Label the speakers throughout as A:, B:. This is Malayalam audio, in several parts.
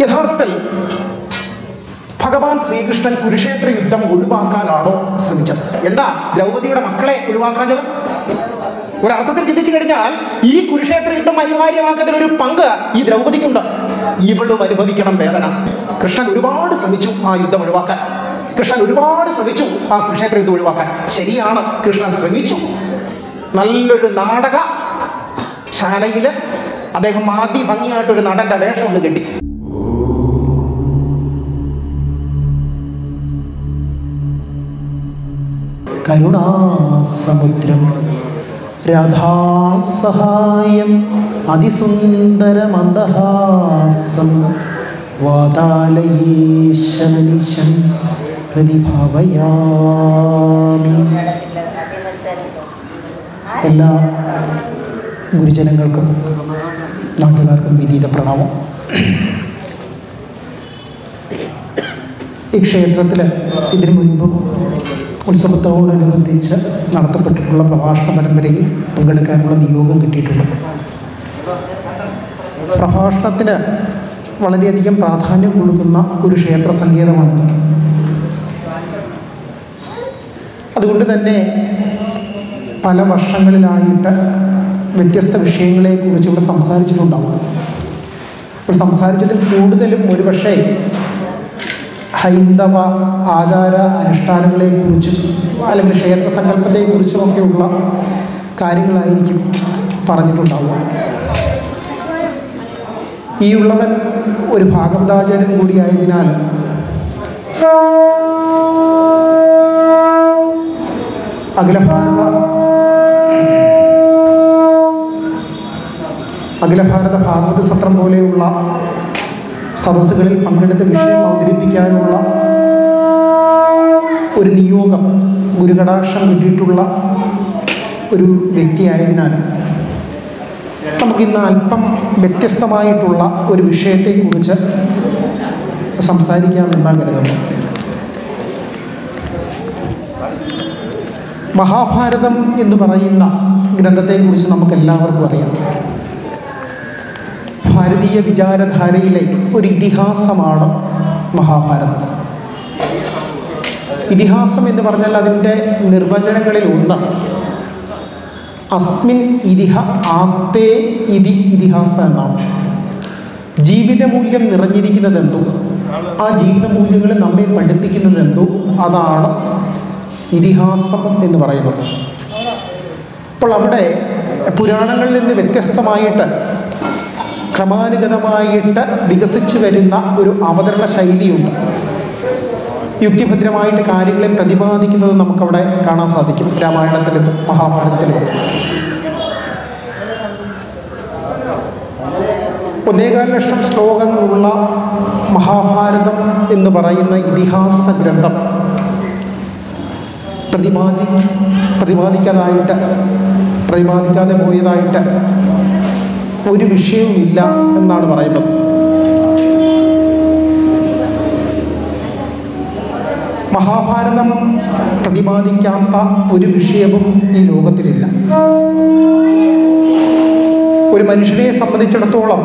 A: യഥാർത്ഥത്തിൽ ഭഗവാൻ ശ്രീകൃഷ്ണൻ കുരുക്ഷേത്ര യുദ്ധം ഒഴിവാക്കാനാണോ ശ്രമിച്ചത് എന്താ ദ്രൗപദിയുടെ മക്കളെ ഒഴിവാക്കാഞ്ഞത് ഒരർത്ഥത്തിൽ ചിന്തിച്ചു കഴിഞ്ഞാൽ ഈ കുരുക്ഷേത്ര യുദ്ധം അനിവാര്യമാക്കുന്നതിന് ഒരു പങ്ക് ഈ ദ്രൗപദിക്കുണ്ട് ഇവളും അനുഭവിക്കണം വേദന കൃഷ്ണൻ ഒരുപാട് ശ്രമിച്ചു ആ യുദ്ധം ഒഴിവാക്കാൻ കൃഷ്ണൻ ഒരുപാട് ശ്രമിച്ചു ആ കുരുക്ഷേത്ര യുദ്ധം ഒഴിവാക്കാൻ ശരിയാണ് കൃഷ്ണൻ ശ്രമിച്ചു നല്ലൊരു നാടക ശാലയില് അദ്ദേഹം ആദ്യ ഭംഗിയായിട്ടൊരു നടന്റെ വേഷം ഒന്ന് കെട്ടി കരുണാസമുദ്രം രാധാസഹായം അതിസുന്ദരമന്ദഹാസം വാതാലയേശമനിശം പ്രതിഭാവയാമി എല്ലാ ഗുരുജനങ്ങൾക്കും നാട്ടുകാർക്കും വിനീത പ്രണാമം ഈ ക്ഷേത്രത്തിൽ ഇതിനു മുൻപും ഉത്സവത്തോടനുബന്ധിച്ച് നടത്തപ്പെട്ടിട്ടുള്ള പ്രഭാഷണ പരമ്പരയിൽ പങ്കെടുക്കാനുള്ള നിയോഗം കിട്ടിയിട്ടുണ്ട് പ്രഭാഷണത്തിന് വളരെയധികം പ്രാധാന്യം കൊടുക്കുന്ന ഒരു ക്ഷേത്ര സങ്കേതമാണിത് അതുകൊണ്ട് തന്നെ പല വർഷങ്ങളിലായിട്ട് വ്യത്യസ്ത വിഷയങ്ങളെക്കുറിച്ച് ഇവിടെ സംസാരിച്ചിട്ടുണ്ടാവും ഇപ്പോൾ സംസാരിച്ചതിൽ കൂടുതലും ഒരുപക്ഷെ ഹൈന്ദവ ആചാര അനുഷ്ഠാനങ്ങളെക്കുറിച്ചും അല്ലെങ്കിൽ ക്ഷേത്ര സങ്കല്പത്തെക്കുറിച്ചും ഒക്കെയുള്ള കാര്യങ്ങളായിരിക്കും പറഞ്ഞിട്ടുണ്ടാവുക ഈ ഉള്ളവൻ ഒരു ഭാഗവതാചാര്യൻ കൂടിയായതിനാൽ അഖില ഭാരത അഖില ഭാരത ഭാഗവത സത്രം പോലെയുള്ള സദസ്സുകളിൽ പങ്കെടുത്ത് വിഷയം അവതരിപ്പിക്കാനുള്ള ഒരു നിയോഗം ഗുരുകടാക്ഷം കിട്ടിയിട്ടുള്ള ഒരു വ്യക്തിയായതിനാൽ നമുക്കിന്ന് അല്പം വ്യത്യസ്തമായിട്ടുള്ള ഒരു വിഷയത്തെക്കുറിച്ച് സംസാരിക്കാമെന്നാണ് കരുതുന്നത് മഹാഭാരതം എന്ന് പറയുന്ന ഗ്രന്ഥത്തെക്കുറിച്ച് നമുക്ക് എല്ലാവർക്കും അറിയാം ഭാരതീയ വിചാരധാരയിലെ ഒരു ഇതിഹാസമാണ് മഹാഭാരതം ഇതിഹാസം എന്ന് പറഞ്ഞാൽ അതിൻ്റെ നിർവചനങ്ങളിൽ ഒന്ന് അസ്മിൻ ഇതിഹ ആസ്തേ ഇതി ഇതിഹാസ എന്നാണ് ജീവിതമൂല്യം നിറഞ്ഞിരിക്കുന്നതെന്തോ ആ ജീവിതമൂല്യങ്ങളെ നമ്മെ പഠിപ്പിക്കുന്നതെന്തോ അതാണ് ഇതിഹാസം എന്ന് പറയുന്നത് അപ്പോൾ അവിടെ പുരാണങ്ങളിൽ നിന്ന് വ്യത്യസ്തമായിട്ട് ക്രമാനുഗതമായിട്ട് വികസിച്ചു വരുന്ന ഒരു അവതരണ ശൈലിയുണ്ട് യുക്തിഭദ്രമായിട്ട് കാര്യങ്ങളെ പ്രതിപാദിക്കുന്നത് നമുക്കവിടെ കാണാൻ സാധിക്കും രാമായണത്തിലും മഹാഭാരതത്തിലും ഒന്നേകാൽ ലക്ഷം ശ്ലോകങ്ങളുള്ള മഹാഭാരതം എന്ന് പറയുന്ന ഇതിഹാസ ഗ്രന്ഥം പ്രതിപാദി പ്രതിപാദിക്കാതായിട്ട് പ്രതിപാദിക്കാതെ പോയതായിട്ട് ഒരു വിഷയവുമില്ല എന്നാണ് പറയുന്നത് മഹാഭാരതം പ്രതിപാദിക്കാത്ത ഒരു വിഷയവും ഈ ലോകത്തിലില്ല ഒരു മനുഷ്യനെ സംബന്ധിച്ചിടത്തോളം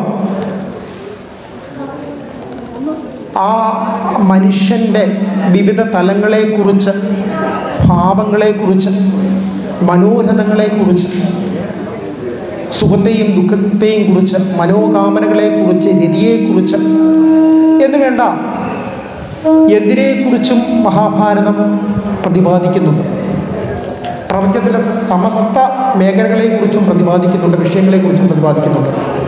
A: ആ മനുഷ്യൻ്റെ വിവിധ തലങ്ങളെക്കുറിച്ച് ഭാവങ്ങളെക്കുറിച്ച് മനോരഥങ്ങളെക്കുറിച്ച് സുഖത്തെയും ദുഃഖത്തെയും കുറിച്ച് മനോകാമനകളെക്കുറിച്ച് രതിയെക്കുറിച്ച് എന്ന് വേണ്ട എന്തിനെക്കുറിച്ചും മഹാഭാരതം പ്രതിപാദിക്കുന്നുണ്ട് പ്രപഞ്ചത്തിലെ സമസ്ത മേഖലകളെക്കുറിച്ചും പ്രതിപാദിക്കുന്നുണ്ട് വിഷയങ്ങളെക്കുറിച്ചും പ്രതിപാദിക്കുന്നുണ്ട്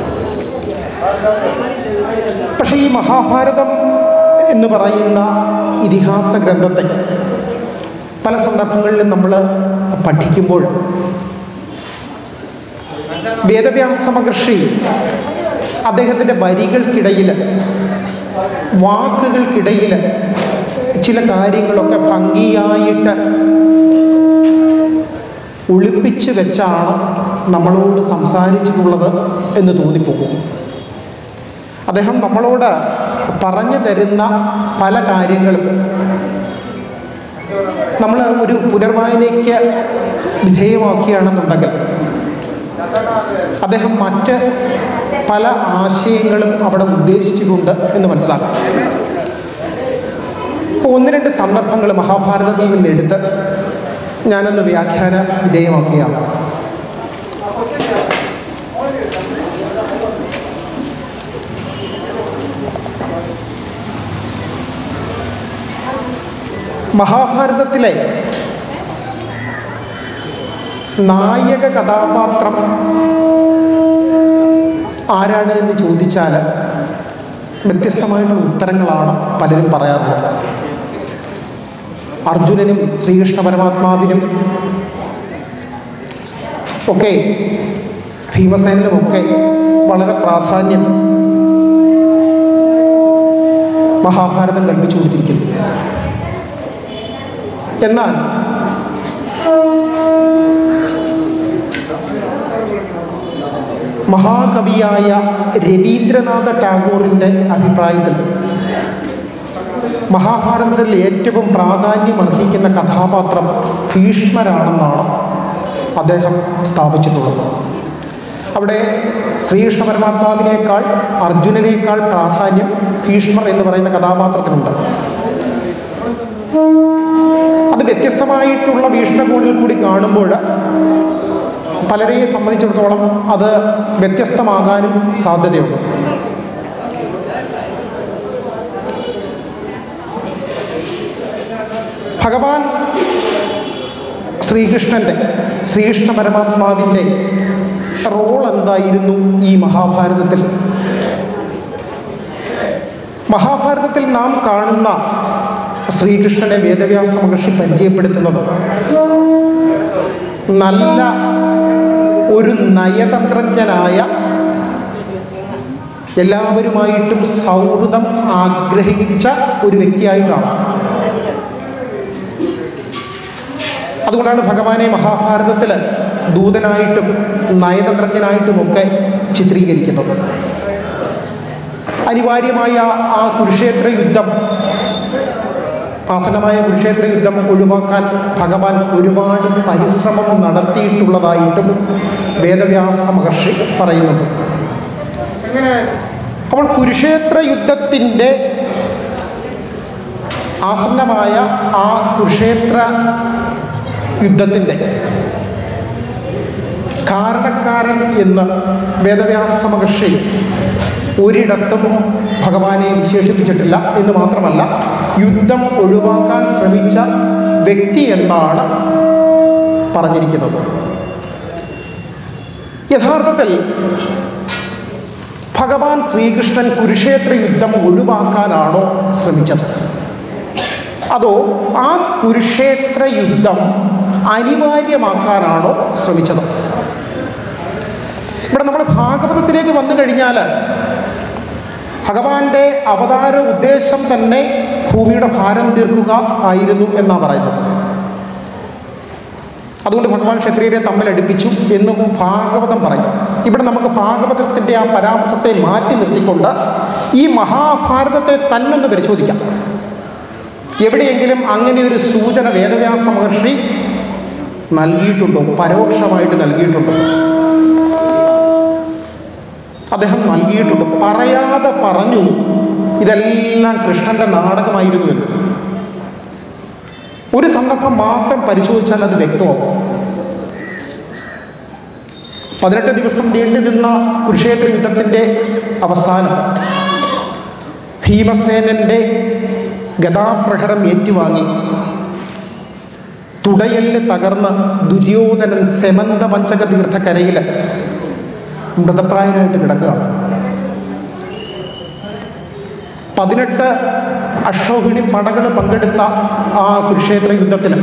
A: പക്ഷേ ഈ മഹാഭാരതം എന്ന് പറയുന്ന ഇതിഹാസ ഗ്രന്ഥത്തെ പല സന്ദർഭങ്ങളിലും നമ്മൾ പഠിക്കുമ്പോൾ വേദവ്യാസ മഹർഷി അദ്ദേഹത്തിൻ്റെ വരികൾക്കിടയിൽ വാക്കുകൾക്കിടയിൽ ചില കാര്യങ്ങളൊക്കെ ഭംഗിയായിട്ട് ഒളിപ്പിച്ച് വെച്ചാണ് നമ്മളോട് സംസാരിച്ചിട്ടുള്ളത് എന്ന് തോന്നിപ്പോകും അദ്ദേഹം നമ്മളോട് പറഞ്ഞു തരുന്ന പല കാര്യങ്ങളും നമ്മൾ ഒരു പുനർവായനയ്ക്ക് വിധേയമാക്കുകയാണെന്നുണ്ടെങ്കിൽ അദ്ദേഹം മറ്റ് പല ആശയങ്ങളും അവിടെ ഉദ്ദേശിച്ചിട്ടുണ്ട് എന്ന് മനസ്സിലാക്കാം അപ്പോൾ ഒന്ന് രണ്ട് സന്ദർഭങ്ങൾ മഹാഭാരതത്തിൽ നിന്ന് എടുത്ത് ഞാനൊന്ന് വ്യാഖ്യാന വിധേയമാക്കുകയാണ് മഹാഭാരതത്തിലെ നായക കഥാപാത്രം ആരാണ് എന്ന് ചോദിച്ചാൽ വ്യത്യസ്തമായിട്ടുള്ള ഉത്തരങ്ങളാണ് പലരും പറയാറുള്ളത് അർജുനനും ശ്രീകൃഷ്ണ പരമാത്മാവിനും ഒക്കെ ഭീമസേനനുമൊക്കെ വളരെ പ്രാധാന്യം മഹാഭാരതം കൽപ്പിച്ചു കൊടുത്തിരിക്കുന്നു എന്നാൽ മഹാകവിയായ രവീന്ദ്രനാഥ ടാഗോറിൻ്റെ അഭിപ്രായത്തിൽ മഹാഭാരതത്തിൽ ഏറ്റവും പ്രാധാന്യം അർഹിക്കുന്ന കഥാപാത്രം ഭീഷ്മരാണെന്നാണ് അദ്ദേഹം സ്ഥാപിച്ചിട്ടുള്ളത് അവിടെ ശ്രീകൃഷ്ണ പരമാത്മാവിനേക്കാൾ അർജുനനേക്കാൾ പ്രാധാന്യം ഭീഷ്മർ എന്ന് പറയുന്ന കഥാപാത്രത്തിനുണ്ട് അത് വ്യത്യസ്തമായിട്ടുള്ള വീക്ഷണകോണിൽ കൂടി കാണുമ്പോൾ പലരെയും സംബന്ധിച്ചിടത്തോളം അത് വ്യത്യസ്തമാകാനും സാധ്യതയുണ്ട് ഭഗവാൻ ശ്രീകൃഷ്ണൻ്റെ ശ്രീകൃഷ്ണ പരമാത്മാവിൻ്റെ റോൾ എന്തായിരുന്നു ഈ മഹാഭാരതത്തിൽ മഹാഭാരതത്തിൽ നാം കാണുന്ന ശ്രീകൃഷ്ണനെ വേദവ്യാസ മഹർഷി പരിചയപ്പെടുത്തുന്നത് നല്ല ഒരു നയതന്ത്രജ്ഞനായ എല്ലാവരുമായിട്ടും സൗഹൃദം ആഗ്രഹിച്ച ഒരു വ്യക്തിയായിട്ടാണ് അതുകൊണ്ടാണ് ഭഗവാനെ മഹാഭാരതത്തിൽ ദൂതനായിട്ടും നയതന്ത്രജ്ഞനായിട്ടുമൊക്കെ ചിത്രീകരിക്കുന്നത് അനിവാര്യമായ ആ കുരുക്ഷേത്ര യുദ്ധം ആസന്നമായ കുരുക്ഷേത്ര യുദ്ധം ഒഴിവാക്കാൻ ഭഗവാൻ ഒരുപാട് പരിശ്രമം നടത്തിയിട്ടുള്ളതായിട്ടും വേദവ്യാസ മഹർഷി പറയുന്നുണ്ട് അപ്പോൾ കുരുക്ഷേത്ര യുദ്ധത്തിൻ്റെ ആസന്നമായ ആ കുരുക്ഷേത്ര യുദ്ധത്തിൻ്റെ കാരണക്കാരൻ എന്ന് വേദവ്യാസ മഹർഷി ഒരിടത്തും ഭഗവാനെ വിശേഷിപ്പിച്ചിട്ടില്ല എന്ന് മാത്രമല്ല യുദ്ധം ഒഴിവാക്കാൻ ശ്രമിച്ച വ്യക്തി എന്നാണ് പറഞ്ഞിരിക്കുന്നത് യഥാർത്ഥത്തിൽ ഭഗവാൻ ശ്രീകൃഷ്ണൻ കുരുക്ഷേത്ര യുദ്ധം ഒഴിവാക്കാനാണോ ശ്രമിച്ചത് അതോ ആ കുരുക്ഷേത്ര യുദ്ധം അനിവാര്യമാക്കാനാണോ ശ്രമിച്ചത് ഇവിടെ നമ്മൾ ഭാഗവതത്തിലേക്ക് വന്നു കഴിഞ്ഞാൽ ഭഗവാന്റെ അവതാര ഉദ്ദേശം തന്നെ ഭൂമിയുടെ ഭാരം തീർക്കുക ആയിരുന്നു എന്നാണ് പറയുന്നത് അതുകൊണ്ട് ഭഗവാൻ ക്ഷത്രിയരെ തമ്മിൽ അടുപ്പിച്ചു എന്നും ഭാഗവതം പറയും ഇവിടെ നമുക്ക് ഭാഗവതത്തിൻ്റെ ആ പരാമർശത്തെ മാറ്റി നിർത്തിക്കൊണ്ട് ഈ മഹാഭാരതത്തെ തന്നൊന്ന് പരിശോധിക്കാം എവിടെയെങ്കിലും അങ്ങനെ ഒരു സൂചന വേദവ്യാസ മഹർഷി നൽകിയിട്ടുണ്ടോ പരോക്ഷമായിട്ട് നൽകിയിട്ടുണ്ടോ അദ്ദേഹം നൽകിയിട്ടുണ്ട് പറയാതെ പറഞ്ഞു ഇതെല്ലാം കൃഷ്ണന്റെ നാടകമായിരുന്നു എന്ന് ഒരു സന്ദർഭം മാത്രം പരിശോധിച്ചാൽ അത് വ്യക്തമാവും പതിനെട്ട് ദിവസം നീണ്ടു നിന്ന കുരുക്ഷേത്ര യുദ്ധത്തിൻ്റെ അവസാനം ഭീമസേനന്റെ ഗതാപ്രഹരം ഏറ്റുവാങ്ങി തുടയല് തകർന്ന് ദുര്യോധനൻ സെമന്ത പഞ്ചക തീർത്ഥക്കരയിൽ മൃതപ്രായനായിട്ട് കിടക്കുകയാണ് പതിനെട്ട് അക്ഷോഹിണി പടകൾ പങ്കെടുത്ത ആ കുരുക്ഷേത്ര യുദ്ധത്തിന്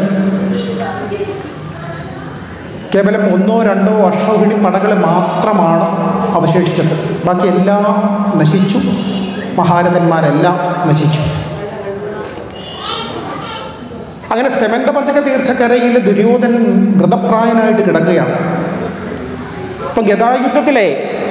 A: കേവലം ഒന്നോ രണ്ടോ അക്ഷോഹിണി പടകൾ മാത്രമാണ് അവശേഷിച്ചത് ബാക്കി എല്ലാം നശിച്ചു മഹാരഥന്മാരെല്ലാം നശിച്ചു അങ്ങനെ സെമന്ത പഞ്ചക തീർത്ഥക്കരയിൽ ദുര്യോധനൻ മൃതപ്രായനായിട്ട് കിടക്കുകയാണ് അപ്പം ഗതായുദ്ധത്തിലെ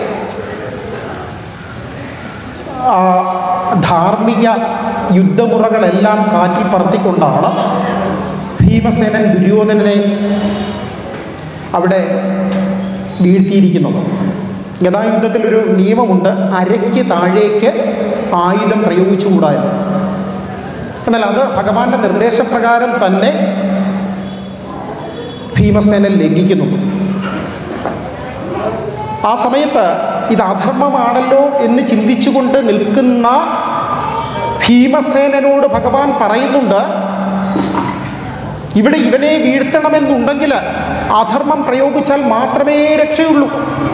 A: ആ, ധാർമ്മിക യുദ്ധമുറകളെല്ലാം കാറ്റിൽ പറത്തിക്കൊണ്ടാണ് ഭീമസേനൻ ദുര്യോധനനെ അവിടെ വീഴ്ത്തിയിരിക്കുന്നത് ഗതായുദ്ധത്തിൽ ഒരു നിയമമുണ്ട് അരയ്ക്ക് താഴേക്ക് ആയുധം പ്രയോഗിച്ചുകൂടായിരുന്നു എന്നാൽ അത് ഭഗവാന്റെ നിർദ്ദേശപ്രകാരം തന്നെ ഭീമസേനൻ ലംഘിക്കുന്നുണ്ട് ആ സമയത്ത് ഇത് അധർമ്മമാണല്ലോ എന്ന് ചിന്തിച്ചുകൊണ്ട് നിൽക്കുന്ന ഭീമസേനനോട് ഭഗവാൻ പറയുന്നുണ്ട് ഇവിടെ ഇവനെ വീഴ്ത്തണമെന്നുണ്ടെങ്കിൽ അധർമ്മം പ്രയോഗിച്ചാൽ മാത്രമേ രക്ഷയുള്ളൂ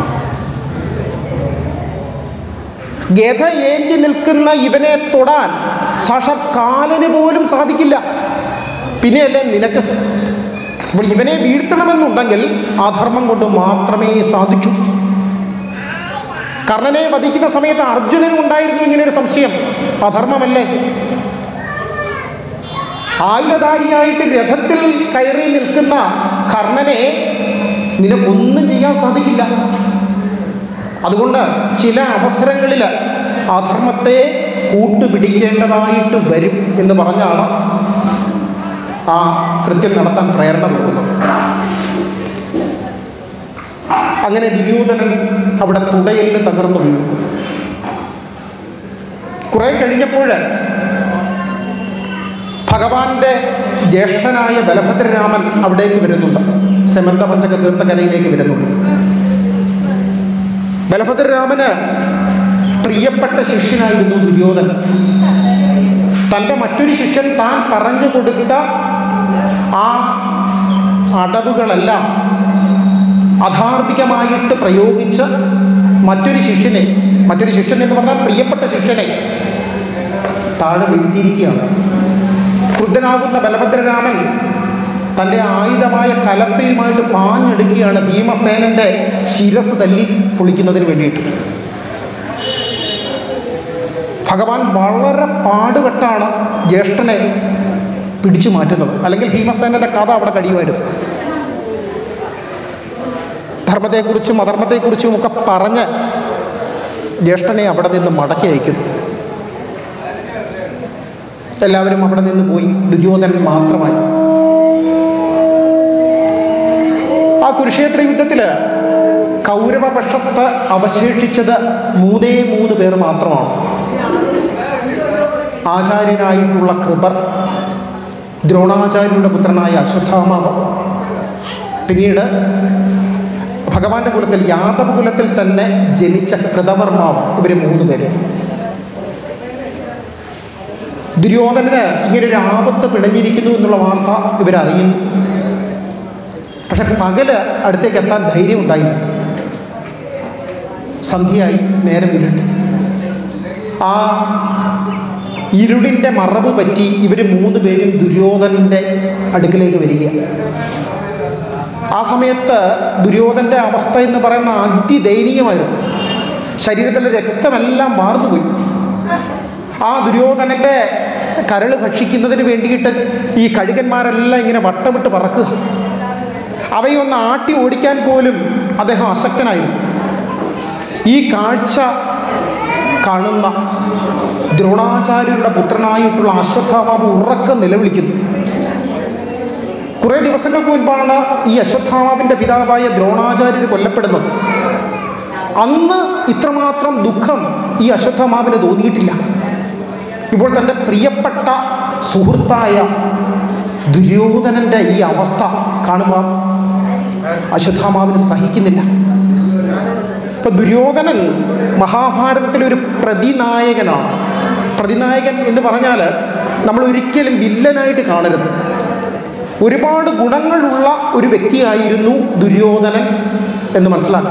A: ഗത ഏന്തി നിൽക്കുന്ന ഇവനെ തൊടാൻ സാക്ഷാൽ കാലന് പോലും സാധിക്കില്ല പിന്നെയല്ലേ നിനക്ക് അപ്പോൾ ഇവനെ വീഴ്ത്തണമെന്നുണ്ടെങ്കിൽ അധർമ്മം കൊണ്ട് മാത്രമേ സാധിക്കൂ കർണനെ വധിക്കുന്ന സമയത്ത് അർജുനനും ഉണ്ടായിരുന്നു ഇങ്ങനെ ഒരു സംശയം അധർമ്മമല്ലേ ആയുധധാരിയായിട്ട് രഥത്തിൽ കയറി നിൽക്കുന്ന കർണനെ നിനക്കൊന്നും ചെയ്യാൻ സാധിക്കില്ല അതുകൊണ്ട് ചില അവസരങ്ങളിൽ അധർമ്മത്തെ കൂട്ടുപിടിക്കേണ്ടതായിട്ട് വരും എന്ന് പറഞ്ഞാണ് ആ കൃത്യം നടത്താൻ പ്രേരണ കൊടുക്കുന്നത് അങ്ങനെ ദുര്യോധനൻ അവിടെ തുടയിൽ തകർന്നു വീണു കുറെ കഴിഞ്ഞപ്പോൾ ഭഗവാന്റെ ജ്യേഷ്ഠനായ ബലഭദ്രരാമൻ അവിടേക്ക് വരുന്നുണ്ട് സെമന്തപഞ്ചക തീർത്ഥകരയിലേക്ക് വരുന്നുണ്ട് ബലഭദ്രരാമന് പ്രിയപ്പെട്ട ശിഷ്യനായിരുന്നു ദുര്യോധനൻ തൻ്റെ മറ്റൊരു ശിഷ്യൻ താൻ പറഞ്ഞു കൊടുത്ത ആ അടവുകളെല്ലാം അധാർമികമായിട്ട് പ്രയോഗിച്ച് മറ്റൊരു ശിഷ്യനെ മറ്റൊരു ശിഷ്യൻ എന്ന് പറഞ്ഞാൽ പ്രിയപ്പെട്ട ശിഷ്യനെ താഴെ വീഴ്ത്തിയിരിക്കുകയാണ് ക്രുദ്ധനാകുന്ന ബലഭദ്രരാമൻ തൻ്റെ ആയുധമായ കലപ്പയുമായിട്ട് പാഞ്ഞെടുക്കുകയാണ് ഭീമസേനന്റെ ശിരസ് തല്ലി പൊളിക്കുന്നതിന് വേണ്ടിയിട്ട് ഭഗവാൻ വളരെ പാടുപെട്ടാണ് ജ്യേഷ്ഠനെ പിടിച്ചു മാറ്റുന്നത് അല്ലെങ്കിൽ ഭീമസേനന്റെ കഥ അവിടെ കഴിയുമായിരുന്നു ധർമ്മത്തെക്കുറിച്ചും അധർമ്മത്തെക്കുറിച്ചും ഒക്കെ പറഞ്ഞ് ജ്യേഷ്ഠനെ അവിടെ നിന്ന് മടക്കി അയക്കുന്നു എല്ലാവരും അവിടെ നിന്ന് പോയി ദുര്യോധനൻ മാത്രമായി ആ കുരുക്ഷേത്ര യുദ്ധത്തിൽ കൗരവപക്ഷത്ത് അവശേഷിച്ചത് മൂന്നേ മൂന്ന് പേർ മാത്രമാണ് ആചാര്യനായിട്ടുള്ള കൃപർ ദ്രോണാചാര്യരുടെ പുത്രനായ അശ്വത്ഥാമാവ് പിന്നീട് ഭഗവാന്റെ കുലത്തിൽ യാദവ കുലത്തിൽ തന്നെ ജനിച്ച കൃതവർമാവ് ഇവർ മൂന്ന് പേര് ദുര്യോധനന് ഇങ്ങനൊരു ആപത്ത് പിണഞ്ഞിരിക്കുന്നു എന്നുള്ള വാർത്ത ഇവരറിയുന്നു പക്ഷെ പകല് അടുത്തേക്ക് എത്താൻ ധൈര്യം ഉണ്ടായില്ല സന്ധ്യയായി നേരം ഇരുട്ടി ആ ഇരുളിൻ്റെ മറവ് പറ്റി ഇവർ മൂന്ന് പേരും ദുര്യോധനൻ്റെ അടുക്കിലേക്ക് വരികയാണ് ആ സമയത്ത് ദുര്യോധൻ്റെ അവസ്ഥ എന്ന് പറയുന്ന അതിദയനീയമായിരുന്നു ശരീരത്തിലെ രക്തമെല്ലാം വാർന്നുപോയി ആ ദുര്യോധനൻ്റെ കരൾ ഭക്ഷിക്കുന്നതിന് വേണ്ടിയിട്ട് ഈ കഴുകന്മാരെല്ലാം ഇങ്ങനെ വട്ടമിട്ട് പറക്കുക അവയൊന്ന് ആട്ടി ഓടിക്കാൻ പോലും അദ്ദേഹം അശക്തനായിരുന്നു ഈ കാഴ്ച കാണുന്ന ദ്രോണാചാര്യരുടെ പുത്രനായിട്ടുള്ള അശ്വത്ഥാമാവ് ഉറക്കം നിലവിളിക്കുന്നു കുറേ ദിവസങ്ങൾക്ക് മുൻപാണ് ഈ അശ്വത്ഥാമാവിൻ്റെ പിതാവായ ദ്രോണാചാര്യർ കൊല്ലപ്പെടുന്നത് അന്ന് ഇത്രമാത്രം ദുഃഖം ഈ അശ്വത്ഥാമാവിന് തോന്നിയിട്ടില്ല ഇപ്പോൾ തൻ്റെ പ്രിയപ്പെട്ട സുഹൃത്തായ ദുര്യോധനൻ്റെ ഈ അവസ്ഥ കാണുമ്പോൾ അശ്വത്ഥാമാവിന് സഹിക്കുന്നില്ല ഇപ്പൊ ദുര്യോധനൻ മഹാഭാരതത്തിലെ ഒരു പ്രതിനായകനാണ് പ്രതിനായകൻ എന്ന് പറഞ്ഞാൽ നമ്മൾ ഒരിക്കലും വില്ലനായിട്ട് കാണരുത് ഒരുപാട് ഗുണങ്ങളുള്ള ഒരു വ്യക്തിയായിരുന്നു ദുര്യോധനൻ എന്ന് മനസ്സിലാക്കണം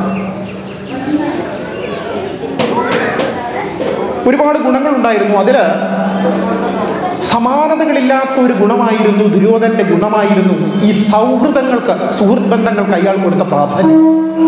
A: ഒരുപാട് ഗുണങ്ങളുണ്ടായിരുന്നു അതിൽ സമാനതകളില്ലാത്ത ഒരു ഗുണമായിരുന്നു ദുര്യോധനന്റെ ഗുണമായിരുന്നു ഈ സൗഹൃദങ്ങൾക്ക് സുഹൃത്ത് ബന്ധങ്ങൾക്ക് അയാൾ കൊടുത്ത പ്രാധാന്യം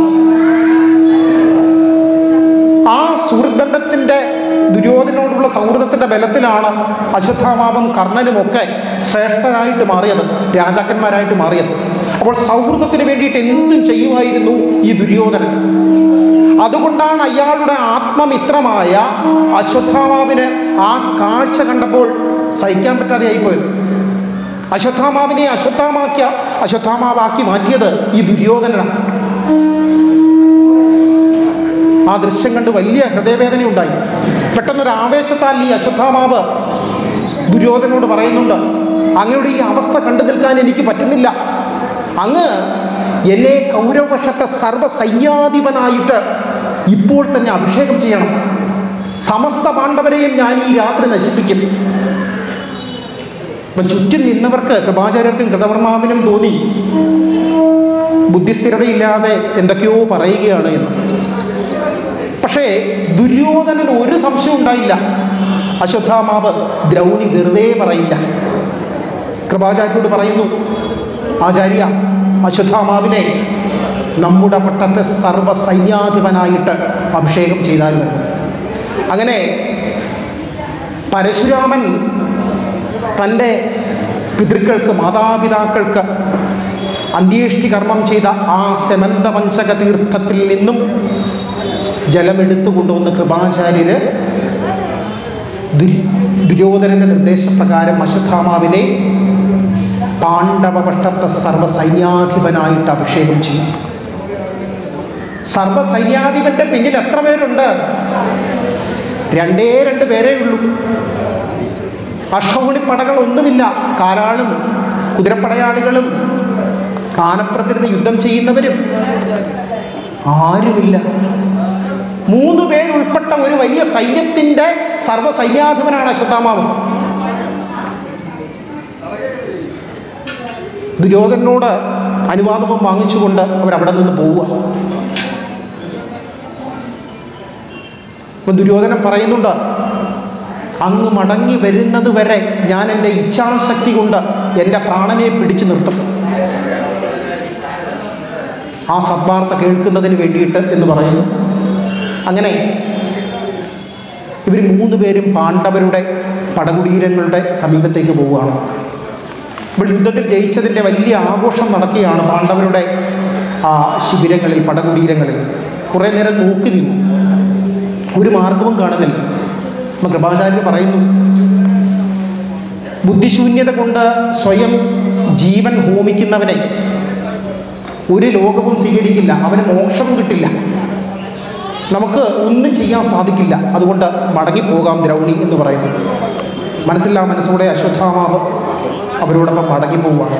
A: ആ സുഹൃത്ത് ബന്ധത്തിന്റെ ദുര്യോധനോടുള്ള സൗഹൃദത്തിന്റെ ബലത്തിലാണ് അശ്വത്ഥാമാവും കർണനും ഒക്കെ ശ്രേഷ്ഠരായിട്ട് മാറിയത് രാജാക്കന്മാരായിട്ട് മാറിയത് അപ്പോൾ സൗഹൃദത്തിന് വേണ്ടിയിട്ട് എന്തും ചെയ്യുമായിരുന്നു ഈ ദുര്യോധനൻ അതുകൊണ്ടാണ് അയാളുടെ ആത്മമിത്രമായ അശ്വത്ഥാമാവിന് ആ കാഴ്ച കണ്ടപ്പോൾ സഹിക്കാൻ പറ്റാതെ ആയിപ്പോയത് അശ്വത്ഥാമാവിനെ അശ്വത്ഥാമാക്കിയ അശ്വത്ഥാമാവാക്കി മാറ്റിയത് ഈ ദുര്യോധനനാണ് ആ ദൃശ്യം കണ്ട് വലിയ ഹൃദയവേദന ഉണ്ടായി പെട്ടെന്നൊരു ആവേശത്താൽ ഈ അശ്വത്ഥാമാവ് ദുര്യോധനോട് പറയുന്നുണ്ട് അങ്ങയുടെ ഈ അവസ്ഥ കണ്ടു നിൽക്കാൻ എനിക്ക് പറ്റുന്നില്ല അങ്ങ് എന്നെ കൗരവപക്ഷത്തെ സർവ്വസൈന്യാധിപനായിട്ട് ഇപ്പോൾ തന്നെ അഭിഷേകം ചെയ്യണം സമസ്ത പാണ്ഡവരെയും ഞാൻ ഈ രാത്രി നശിപ്പിക്കും അപ്പം ചുറ്റും നിന്നവർക്ക് കൃപാചാര്യർക്കും കൃതവർമാവിനും തോന്നി ബുദ്ധിസ്ഥിരതയില്ലാതെ എന്തൊക്കെയോ പറയുകയാണ് എന്ന് പക്ഷേ ദുര്യോധനന് ഒരു സംശയം ഉണ്ടായില്ല അശ്വത്ഥാമാവ് ദ്രൗണി വെറുതെ പറയില്ല കൃപാചാര്യരോട് പറയുന്നു ആചാര്യ അശ്വത്ഥാമാവിനെ നമ്മുടെ പട്ടത്തെ സർവ്വസൈന്യാധിപനായിട്ട് അഭിഷേകം ചെയ്താൽ മതി അങ്ങനെ പരശുരാമൻ തൻ്റെ പിതൃക്കൾക്ക് മാതാപിതാക്കൾക്ക് അന്ത്യേഷ്ടി കർമ്മം ചെയ്ത ആ സെമന്ത പഞ്ചക തീർത്ഥത്തിൽ നിന്നും ജലമെടുത്തു കൊണ്ടുവന്ന കൃപാചാര്യര് ദുര്- ദുര്യോധനന്റെ നിർദ്ദേശപ്രകാരം അശ്വത്ഥാമാവിനെ പാണ്ഡവപക്ഷത്തെ സർവ്വസൈന്യാധിപനായിട്ട് അഭിഷേകം ചെയ്യും സർവ്വസൈന്യാധിപന്റെ പിന്നിൽ എത്ര പേരുണ്ട് രണ്ടേ രണ്ട് പേരേ ഉള്ളൂ അക്ഷൗണിപ്പടകൾ ഒന്നുമില്ല കാലാളും കുതിരപ്പടയാളികളും ആനപ്രതിരുന്ന് യുദ്ധം ചെയ്യുന്നവരും ആരുമില്ല മൂന്ന് പേരുൾപ്പെട്ട ഒരു വലിയ സൈന്യത്തിന്റെ സർവ്വസൈന്യാധിപനാണ് അശ്വത്ഥാമാവ് ദുര്യോധനോട് അനുവാദവും വാങ്ങിച്ചുകൊണ്ട് അവരവിടെ നിന്ന് പോവുക അപ്പൊ ദുര്യോധനൻ പറയുന്നുണ്ട് അങ്ങ് മടങ്ങി വരുന്നത് വരെ ഞാൻ എൻ്റെ ഇച്ഛാശക്തി കൊണ്ട് എൻ്റെ പ്രാണനെ പിടിച്ചു നിർത്തും ആ സദ്വാർത്ത കേൾക്കുന്നതിന് വേണ്ടിയിട്ട് എന്ന് പറയുന്നു അങ്ങനെ ഇവർ മൂന്ന് പേരും പാണ്ഡവരുടെ പടകുടീരങ്ങളുടെ സമീപത്തേക്ക് പോവുകയാണ് ഇപ്പോൾ യുദ്ധത്തിൽ ജയിച്ചതിൻ്റെ വലിയ ആഘോഷം നടക്കുകയാണ് പാണ്ഡവരുടെ ആ ശിബിരങ്ങളിൽ പടകുടീരങ്ങളിൽ കുറേ നേരം നോക്കി നിന്നു ഒരു മാർഗവും കാണുന്നില്ല അപ്പം കൃപാചാര്യ പറയുന്നു ബുദ്ധിശൂന്യത കൊണ്ട് സ്വയം ജീവൻ ഹോമിക്കുന്നവനെ ഒരു ലോകവും സ്വീകരിക്കില്ല അവന് മോക്ഷവും കിട്ടില്ല നമുക്ക് ഒന്നും ചെയ്യാൻ സാധിക്കില്ല അതുകൊണ്ട് മടങ്ങിപ്പോകാം ദ്രൗണി എന്ന് പറയുന്നു മനസ്സില്ലാ മനസ്സോടെ അശ്വത്ഥാമാവ് അവരോടൊപ്പം മടങ്ങിപ്പോവുകയാണ്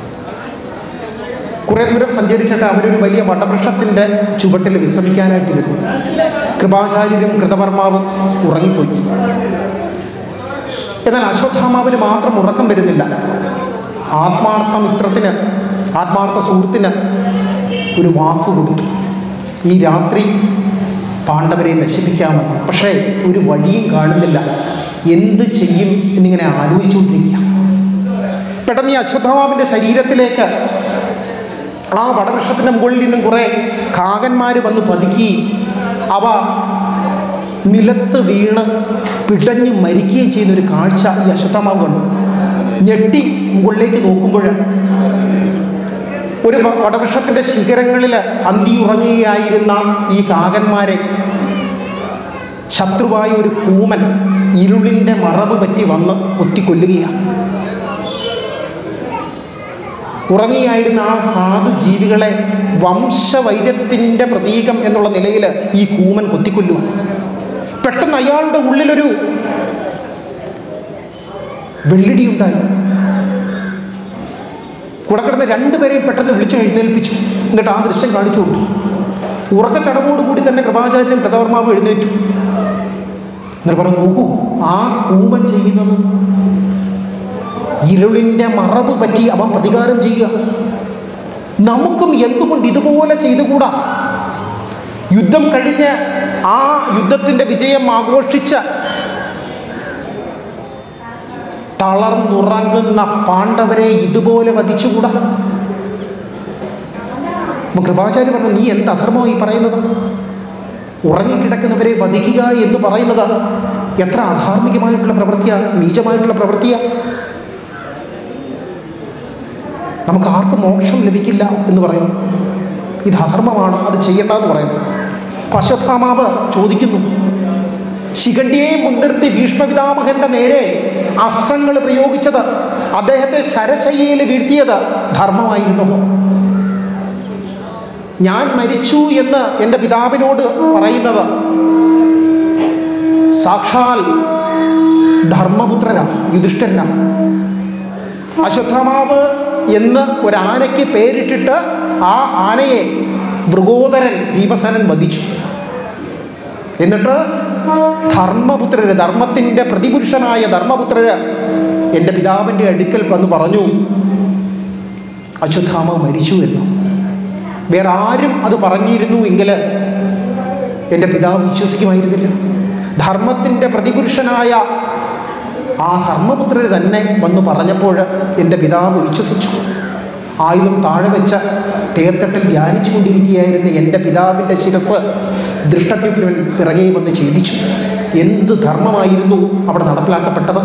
A: കുറേ ദൂരം സഞ്ചരിച്ചിട്ട് അവരൊരു വലിയ വടവൃക്ഷത്തിൻ്റെ ചുവട്ടിൽ വിശ്രമിക്കാനായിട്ടിരുന്നു കൃപാചാര്യരും കൃതവർമാവും ഉറങ്ങിപ്പോയി എന്നാൽ അശ്വത്ഥാമാവിന് മാത്രം ഉറക്കം വരുന്നില്ല ആത്മാർത്ഥ മിത്രത്തിന് ആത്മാർത്ഥ സുഹൃത്തിന് ഒരു വാക്ക് കൊടുത്തു ഈ രാത്രി പാണ്ഡവരെ നശിപ്പിക്കാമെന്ന് പക്ഷേ ഒരു വഴിയും കാണുന്നില്ല എന്ത് ചെയ്യും എന്നിങ്ങനെ ആലോചിച്ചുകൊണ്ടിരിക്കുക പെട്ടെന്ന് ഈ അശ്വത്ഥാമാവിൻ്റെ ശരീരത്തിലേക്ക് ആ വടവൃക്ഷത്തിൻ്റെ മുകളിൽ നിന്നും കുറേ കാകന്മാർ വന്ന് പതുക്കുകയും അവ നിലത്ത് വീണ് പിടഞ്ഞ് മരിക്കുകയും ചെയ്യുന്ന ഒരു കാഴ്ച ഈ അശ്വത്ഥാമാവ് കണ്ടു ഞെട്ടി മുകളിലേക്ക് നോക്കുമ്പോൾ ഒരു വ- വടവൃക്ഷത്തിൻ്റെ ശിഖരങ്ങളിൽ അന്തി ഉറങ്ങുകയായിരുന്ന ഈ കാകന്മാരെ ശത്രുവായ ഒരു കൂമൻ ഇരുളിൻ്റെ മറവ് പറ്റി വന്ന് കൊത്തിക്കൊല്ലുകയാണ് ഉറങ്ങിയായിരുന്ന ആ സാധു ജീവികളെ വംശവൈര്യത്തിൻ്റെ പ്രതീകം എന്നുള്ള നിലയിൽ ഈ കൂമൻ കൊത്തിക്കൊല്ലുക പെട്ടെന്ന് അയാളുടെ ഉള്ളിലൊരു വെള്ളിടി ഉണ്ടായി കൂടെ കിടന്ന രണ്ടുപേരെയും പെട്ടെന്ന് വിളിച്ചു എഴുന്നേൽപ്പിച്ചു എന്നിട്ട് ആ ദൃശ്യം കാണിച്ചു കൊടുത്തു ഉറക്കച്ചടവോടുകൂടി തന്നെ കൃപാചാര്യനും കൃതവർമാവും എഴുന്നേറ്റു എന്നിട്ട് പറഞ്ഞു നോക്കൂ ആ കൂമൻ ചെയ്യുന്നത് ഇരുളിൻ്റെ മറവ് പറ്റി അവൻ പ്രതികാരം ചെയ്യുക നമുക്കും എന്തുകൊണ്ട് ഇതുപോലെ ചെയ്തുകൂടാ യുദ്ധം കഴിഞ്ഞ് ആ യുദ്ധത്തിൻ്റെ വിജയം ആഘോഷിച്ച് തളർന്നുറങ്ങുന്ന പാണ്ഡവരെ ഇതുപോലെ വധിച്ചുകൂടാ അപ്പൊ കൃപാചാര്യ പറഞ്ഞു നീ എന്ത് അധർമ്മമായി പറയുന്നത് ഉറങ്ങിക്കിടക്കുന്നവരെ വധിക്കുക എന്ന് പറയുന്നത് എത്ര അധാർമികമായിട്ടുള്ള പ്രവൃത്തിയാ നീചമായിട്ടുള്ള പ്രവൃത്തിയാ നമുക്ക് ആർക്കും മോക്ഷം ലഭിക്കില്ല എന്ന് പറയുന്നു ഇത് അധർമ്മമാണ് അത് ചെയ്യേണ്ട എന്ന് പറയുന്നു അപ്പൊ അശ്വത്ഥാമാവ് ചോദിക്കുന്നു ശിഖണ്ഡിയെ മുൻനിർത്തി ഭീഷ്മപിതാമഹന്റെ നേരെ അസ്ത്രങ്ങൾ പ്രയോഗിച്ചത് അദ്ദേഹത്തെ ശരശയ്യയിൽ വീഴ്ത്തിയത് ധർമ്മമായിരുന്നു ഞാൻ മരിച്ചു എന്ന് എൻ്റെ പിതാവിനോട് പറയുന്നത് സാക്ഷാൽ ധർമ്മപുത്രനാണ് യുധിഷ്ഠനാണ് അശ്വത്ഥമാവ് എന്ന് ഒരാനയ്ക്ക് പേരിട്ടിട്ട് ആ ആനയെ മൃഗോദരൻ ഭീമസനൻ വധിച്ചു എന്നിട്ട് ധർമ്മപുത്രര് ധർമ്മത്തിൻ്റെ പ്രതിപുരുഷനായ ധർമ്മപുത്രര് എൻ്റെ പിതാവിൻ്റെ അടുക്കൽ വന്ന് പറഞ്ഞു അശ്വത്ഥാമ മരിച്ചു എന്ന് വേറെ ആരും അത് പറഞ്ഞിരുന്നു എങ്കിൽ എൻ്റെ പിതാവ് വിശ്വസിക്കുമായിരുന്നില്ല ധർമ്മത്തിൻ്റെ പ്രതിപുരുഷനായ ആ ധർമ്മപുത്രര് തന്നെ വന്ന് പറഞ്ഞപ്പോൾ എൻ്റെ പിതാവ് വിശ്വസിച്ചു ആയുധം താഴെ വെച്ച തേർത്തട്ടിൽ ധ്യാനിച്ചു കൊണ്ടിരിക്കുകയായിരുന്ന എൻ്റെ പിതാവിൻ്റെ ശിരസ് ദൃഷ്ടദ്യുപ്നൻ പിറകെ വന്ന് ഛേദിച്ചു എന്ത് ധർമ്മമായിരുന്നു അവിടെ നടപ്പിലാക്കപ്പെട്ടത്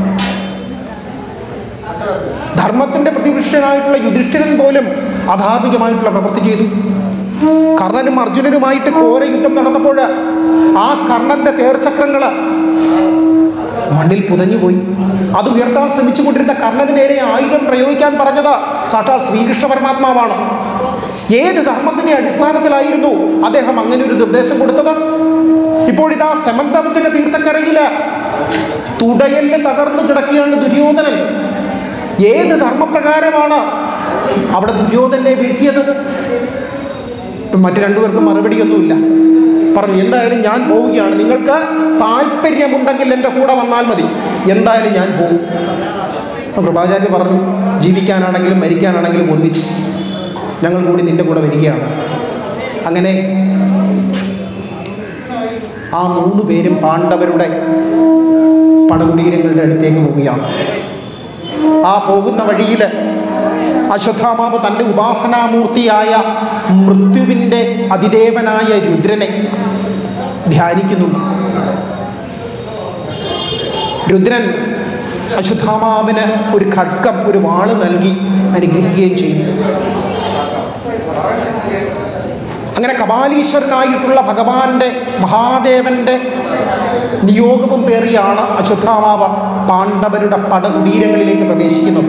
A: ധർമ്മത്തിൻ്റെ പ്രതിപുരുഷനായിട്ടുള്ള യുധിഷ്ഠിരൻ പോലും അധാർമികമായിട്ടുള്ള പ്രവൃത്തി ചെയ്തു കർണനും അർജുനനുമായിട്ട് ഘോര യുദ്ധം നടന്നപ്പോൾ ആ കർണന്റെ തേർചക്രങ്ങൾ മണ്ണിൽ പുതഞ്ഞുപോയി അത് ഉയർത്താൻ ശ്രമിച്ചുകൊണ്ടിരുന്ന കർണന് നേരെ ആയുധം പ്രയോഗിക്കാൻ പറഞ്ഞത് സാക്ഷാൽ ശ്രീകൃഷ്ണ പരമാത്മാവാണ് ഏത് ധർമ്മത്തിന്റെ അടിസ്ഥാനത്തിലായിരുന്നു അദ്ദേഹം അങ്ങനെ ഒരു നിർദ്ദേശം കൊടുത്തത് ഇപ്പോഴിതാ സെമന്തപഞ്ചക തീർത്ഥക്കരയില് തുടയല് തകർന്നു കിടക്കുകയാണ് ദുര്യോധനൻ ഏത് ധർമ്മപ്രകാരമാണ് അവിടെ ദുര്യോധനെ വീഴ്ത്തിയത് ഇപ്പം മറ്റു രണ്ടുപേർക്കും മറുപടിയൊന്നുമില്ല പറഞ്ഞു എന്തായാലും ഞാൻ പോവുകയാണ് നിങ്ങൾക്ക് താല്പര്യമുണ്ടെങ്കിൽ എൻ്റെ കൂടെ വന്നാൽ മതി എന്തായാലും ഞാൻ പോകും അപ്പോൾ കൃപാചാര്യ പറഞ്ഞു ജീവിക്കാനാണെങ്കിലും മരിക്കാനാണെങ്കിലും ഒന്നിച്ച് ഞങ്ങൾ കൂടി നിൻ്റെ കൂടെ വരികയാണ് അങ്ങനെ ആ മൂന്ന് പേരും പാണ്ഡവരുടെ പടകുടീരങ്ങളുടെ അടുത്തേക്ക് പോവുകയാണ് ആ പോകുന്ന വഴിയിൽ അശ്വത്ഥാമാവ് തൻ്റെ ഉപാസനാമൂർത്തിയായ മൃത്യുവിൻ്റെ അതിദേവനായ രുദ്രനെ ധ്യാനിക്കുന്നുണ്ട് രുദ്രൻ അശ്വത്ഥാമാവിന് ഒരു ഖഡ്ഗം ഒരു വാള് നൽകി അനുഗ്രഹിക്കുകയും ചെയ്തു അങ്ങനെ കപാലീശ്വരനായിട്ടുള്ള ഭഗവാന്റെ മഹാദേവന്റെ നിയോഗവും പേറിയാണ് അശ്വത്ഥാമാവ് പാണ്ഡവരുടെ പടകുടീരങ്ങളിലേക്ക് പ്രവേശിക്കുന്നത്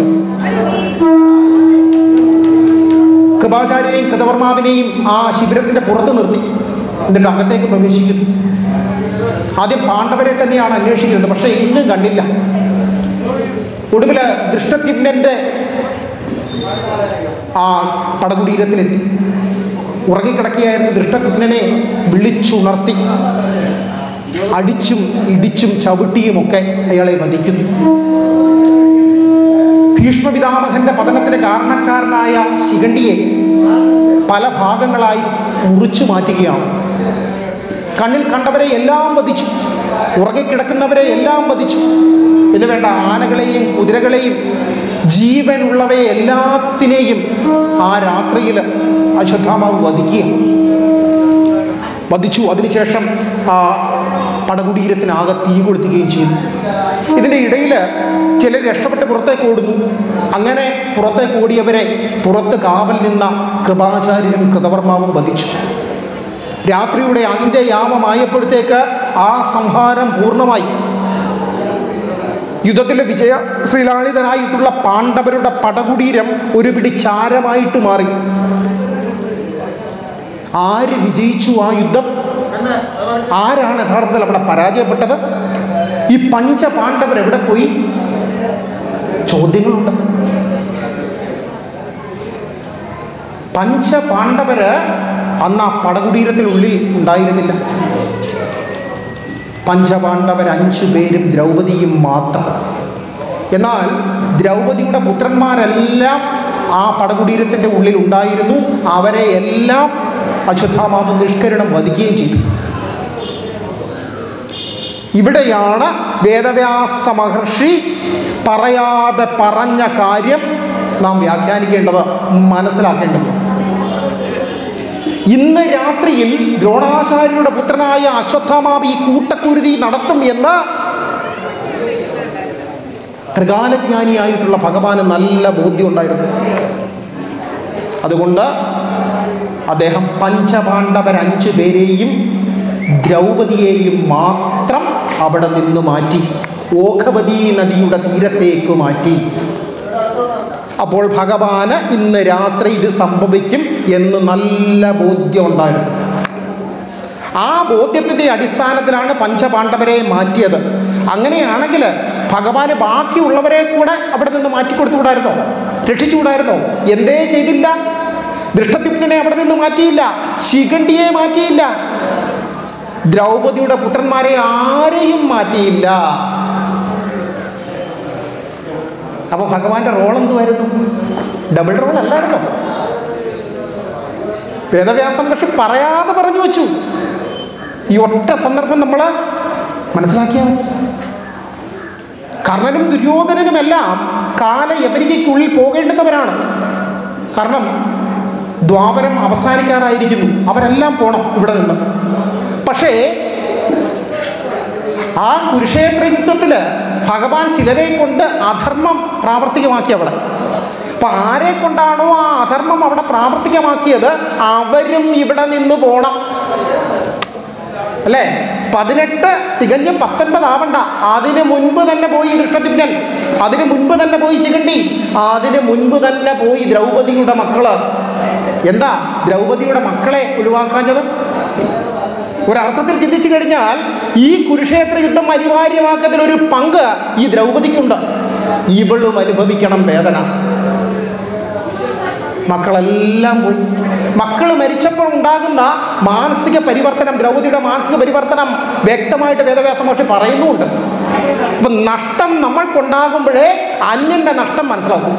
A: കൃപാചാര്യനെയും കൃതവർമാവിനെയും ആ ശിബിരത്തിന്റെ പുറത്ത് നിർത്തി എന്നിട്ട് അകത്തേക്ക് പ്രവേശിക്കുന്നു ആദ്യം പാണ്ഡവരെ തന്നെയാണ് അന്വേഷിക്കുന്നത് പക്ഷേ എങ്ങും കണ്ടില്ല ഒടുവിൽ ദൃഷ്ടദ്യുമ്നന്റെ ആ പടകുടീരത്തിലെത്തി ഉറങ്ങിക്കിടക്കുകയായിരുന്ന ദൃഷ്ടദ്യുമ്നെ വിളിച്ചുണർത്തി അടിച്ചും ഇടിച്ചും ചവിട്ടിയുമൊക്കെ അയാളെ വധിക്കുന്നു ഭീഷ്മപിതാമഹന്റെ പതനത്തിന് കാരണക്കാരനായ ശിഖണ്ഡിയെ പല ഭാഗങ്ങളായി മുറിച്ചു മാറ്റുകയാണ് കണ്ണിൽ കണ്ടവരെ എല്ലാം വധിച്ചു ഉറങ്ങിക്കിടക്കുന്നവരെ എല്ലാം വധിച്ചു എന്ന് വേണ്ട ആനകളെയും കുതിരകളെയും ജീവനുള്ളവയെ എല്ലാത്തിനെയും ആ രാത്രിയിൽ അശ്വത്ഥാമാവ് വധിക്കുക വധിച്ചു അതിനുശേഷം ആ പടകുടീരത്തിനാകെ തീ കൊളുത്തുകയും ചെയ്തു ഇതിൻ്റെ ഇടയിൽ ചിലർ രക്ഷപ്പെട്ട് പുറത്തേക്ക് ഓടുന്നു അങ്ങനെ പുറത്തേക്ക് ഓടിയവരെ പുറത്ത് കാവൽ നിന്ന കൃപാചാര്യനും കൃതവർമാവും വധിച്ചു രാത്രിയുടെ അന്ത്യയാമമായപ്പോഴത്തേക്ക് ആ സംഹാരം പൂർണ്ണമായി യുദ്ധത്തിലെ വിജയ ശ്രീലാളിതനായിട്ടുള്ള പാണ്ഡവരുടെ പടകുടീരം ഒരു പിടി ചാരമായിട്ട് മാറി ആര് വിജയിച്ചു ആ യുദ്ധം ആരാണ് യഥാർത്ഥത്തിൽ അവിടെ പരാജയപ്പെട്ടത് ഈ പഞ്ചപാണ്ഡവർ എവിടെ പോയി ചോദ്യങ്ങളുണ്ട് പഞ്ചപാണ്ഡവര് അന്ന് ആ പടകുടീരത്തിനുള്ളിൽ ഉണ്ടായിരുന്നില്ല പഞ്ചപാണ്ഡവർ അഞ്ചു പേരും ദ്രൗപദിയും മാത്രം എന്നാൽ ദ്രൗപദിയുടെ പുത്രന്മാരെല്ലാം ആ പടകുടീരത്തിൻ്റെ ഉള്ളിൽ ഉണ്ടായിരുന്നു അവരെ എല്ലാം അശ്വത്ഥാമാവ് നിഷ്കരണം വധിക്കുകയും ചെയ്തു ഇവിടെയാണ് വേദവ്യാസ മഹർഷി പറയാതെ പറഞ്ഞ കാര്യം നാം വ്യാഖ്യാനിക്കേണ്ടത് മനസ്സിലാക്കേണ്ടത് ഇന്ന് രാത്രിയിൽ ദ്രോണാചാര്യരുടെ പുത്രനായ അശ്വത്ഥാമാവ് ഈ കൂട്ടക്കുരുതി നടത്തും എന്ന് ത്രികാലജ്ഞാനിയായിട്ടുള്ള ഭഗവാന് നല്ല ബോധ്യം ഉണ്ടായിരുന്നു അതുകൊണ്ട് അദ്ദേഹം പഞ്ചപാണ്ഡവർ അഞ്ചു പേരെയും ദ്രൗപതിയെയും മാത്രം അവിടെ നിന്ന് മാറ്റി ഓഘവതി നദിയുടെ തീരത്തേക്ക് മാറ്റി അപ്പോൾ ഭഗവാന് ഇന്ന് രാത്രി ഇത് സംഭവിക്കും എന്ന് നല്ല ബോധ്യം ഉണ്ടായിരുന്നു ആ ബോധ്യത്തിൻ്റെ അടിസ്ഥാനത്തിലാണ് പഞ്ചപാണ്ഡവരെ മാറ്റിയത് അങ്ങനെയാണെങ്കിൽ ഭഗവാന് ബാക്കിയുള്ളവരെ കൂടെ അവിടെ നിന്ന് മാറ്റിക്കൊടുത്തുകൂടായിരുന്നോ രക്ഷിച്ചുകൂടായിരുന്നോ എന്തേ ചെയ്തില്ല ദൃഷ്ടദ്യുപ്നെ അവിടെ നിന്ന് മാറ്റിയില്ല ശിഖണ്ഡിയെ മാറ്റിയില്ല ദ്രൗപദിയുടെ പുത്രന്മാരെ ആരെയും മാറ്റിയില്ല അപ്പോൾ ഭഗവാന്റെ റോൾ എന്തുമായിരുന്നു ഡബിൾ റോൾ അല്ലായിരുന്നോ വേദവ്യാസം പക്ഷെ പറയാതെ പറഞ്ഞു വെച്ചു ഈ ഒറ്റ സന്ദർഭം നമ്മൾ മനസ്സിലാക്കിയാൽ മതി കർണനും ദുര്യോധനനുമെല്ലാം കാലയവനികയ്ക്കുള്ളിൽ പോകേണ്ടുന്നവരാണ് കാരണം ദ്വാപരം അവസാനിക്കാറായിരിക്കുന്നു അവരെല്ലാം പോണം ഇവിടെ നിന്ന് പക്ഷേ ആ കുരുക്ഷേത്ര യുദ്ധത്തിൽ ഭഗവാൻ ചിലരെ കൊണ്ട് അധർമ്മം പ്രാവർത്തികമാക്കി അവിടെ അപ്പൊ ആരെ കൊണ്ടാണോ ആ അധർമ്മം അവിടെ പ്രാവർത്തികമാക്കിയത് അവരും ഇവിടെ നിന്ന് പോണം അല്ലേ പതിനെട്ട് തികഞ്ഞും പത്തൊൻപത് ആവണ്ട അതിന് മുൻപ് തന്നെ പോയി ദൃഷ്ടത്തിന്നൽ അതിന് മുൻപ് തന്നെ പോയി ശിഖണ്ഡി അതിന് മുൻപ് തന്നെ പോയി ദ്രൗപദിയുടെ മക്കള് എന്താ ദ്രൗപദിയുടെ മക്കളെ ഒഴിവാക്കാഞ്ഞത് ഒരർത്ഥത്തിൽ ചിന്തിച്ചു കഴിഞ്ഞാൽ ഈ കുരുക്ഷേത്ര യുദ്ധം അനിവാര്യമാക്കുന്നതിൽ ഒരു പങ്ക് ഈ ദ്രൗപദിക്കുണ്ട് ഇവളും അനുഭവിക്കണം വേദന മക്കളെല്ലാം പോയി മക്കൾ മരിച്ചപ്പോൾ ഉണ്ടാകുന്ന മാനസിക പരിവർത്തനം ദ്രൗപദിയുടെ മാനസിക പരിവർത്തനം വ്യക്തമായിട്ട് വേദവ്യാസം പക്ഷെ പറയുന്നുമുണ്ട് അപ്പൊ നഷ്ടം നമ്മൾക്കുണ്ടാകുമ്പോഴേ അന്യന്റെ നഷ്ടം മനസ്സിലാക്കും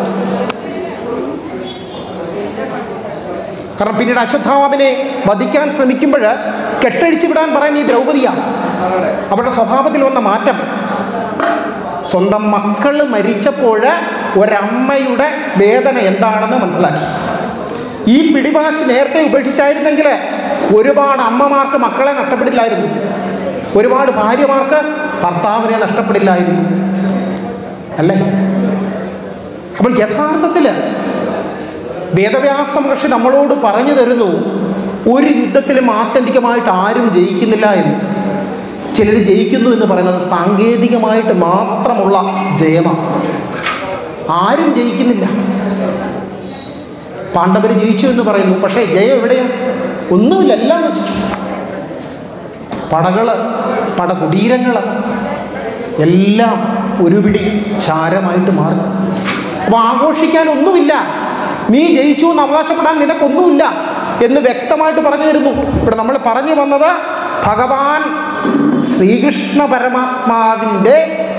A: കാരണം പിന്നീട് അശ്വത്ഥാമാവിനെ വധിക്കാൻ ശ്രമിക്കുമ്പോൾ കെട്ടഴിച്ചു വിടാൻ പറയുന്ന ഈ ദ്രൗപദിയാണ് അവരുടെ സ്വഭാവത്തിൽ വന്ന മാറ്റം സ്വന്തം മക്കൾ മരിച്ചപ്പോൾ ഒരമ്മയുടെ വേദന എന്താണെന്ന് മനസ്സിലാക്കി ഈ പിടിവാശി നേരത്തെ ഉപേക്ഷിച്ചായിരുന്നെങ്കിൽ ഒരുപാട് അമ്മമാർക്ക് മക്കളെ നഷ്ടപ്പെടില്ലായിരുന്നു ഒരുപാട് ഭാര്യമാർക്ക് ഭർത്താവിനെ നഷ്ടപ്പെടില്ലായിരുന്നു അല്ലേ അപ്പോൾ യഥാർത്ഥത്തിൽ വേദവ്യാസ മഹർഷി നമ്മളോട് പറഞ്ഞു തരുന്നു ഒരു യുദ്ധത്തിലും ആത്യന്തികമായിട്ട് ആരും ജയിക്കുന്നില്ല എന്ന് ചിലർ ജയിക്കുന്നു എന്ന് പറയുന്നത് സാങ്കേതികമായിട്ട് മാത്രമുള്ള ജയമാണ് ആരും ജയിക്കുന്നില്ല പാണ്ഡവർ ജയിച്ചു എന്ന് പറയുന്നു പക്ഷേ ജയം എവിടെയാ ഒന്നുമില്ല എല്ലാം നശിച്ചു പടകള് പടകുടീരങ്ങള് എല്ലാം ഒരു പിടി ചാരമായിട്ട് മാറി അപ്പോൾ ആഘോഷിക്കാൻ ഒന്നുമില്ല നീ ജയിച്ചു എന്ന് അവകാശപ്പെടാൻ നിനക്കൊന്നുമില്ല എന്ന് വ്യക്തമായിട്ട് പറഞ്ഞു തരുന്നു ഇവിടെ നമ്മൾ പറഞ്ഞു വന്നത് ഭഗവാൻ ശ്രീകൃഷ്ണ പരമാത്മാവിൻ്റെ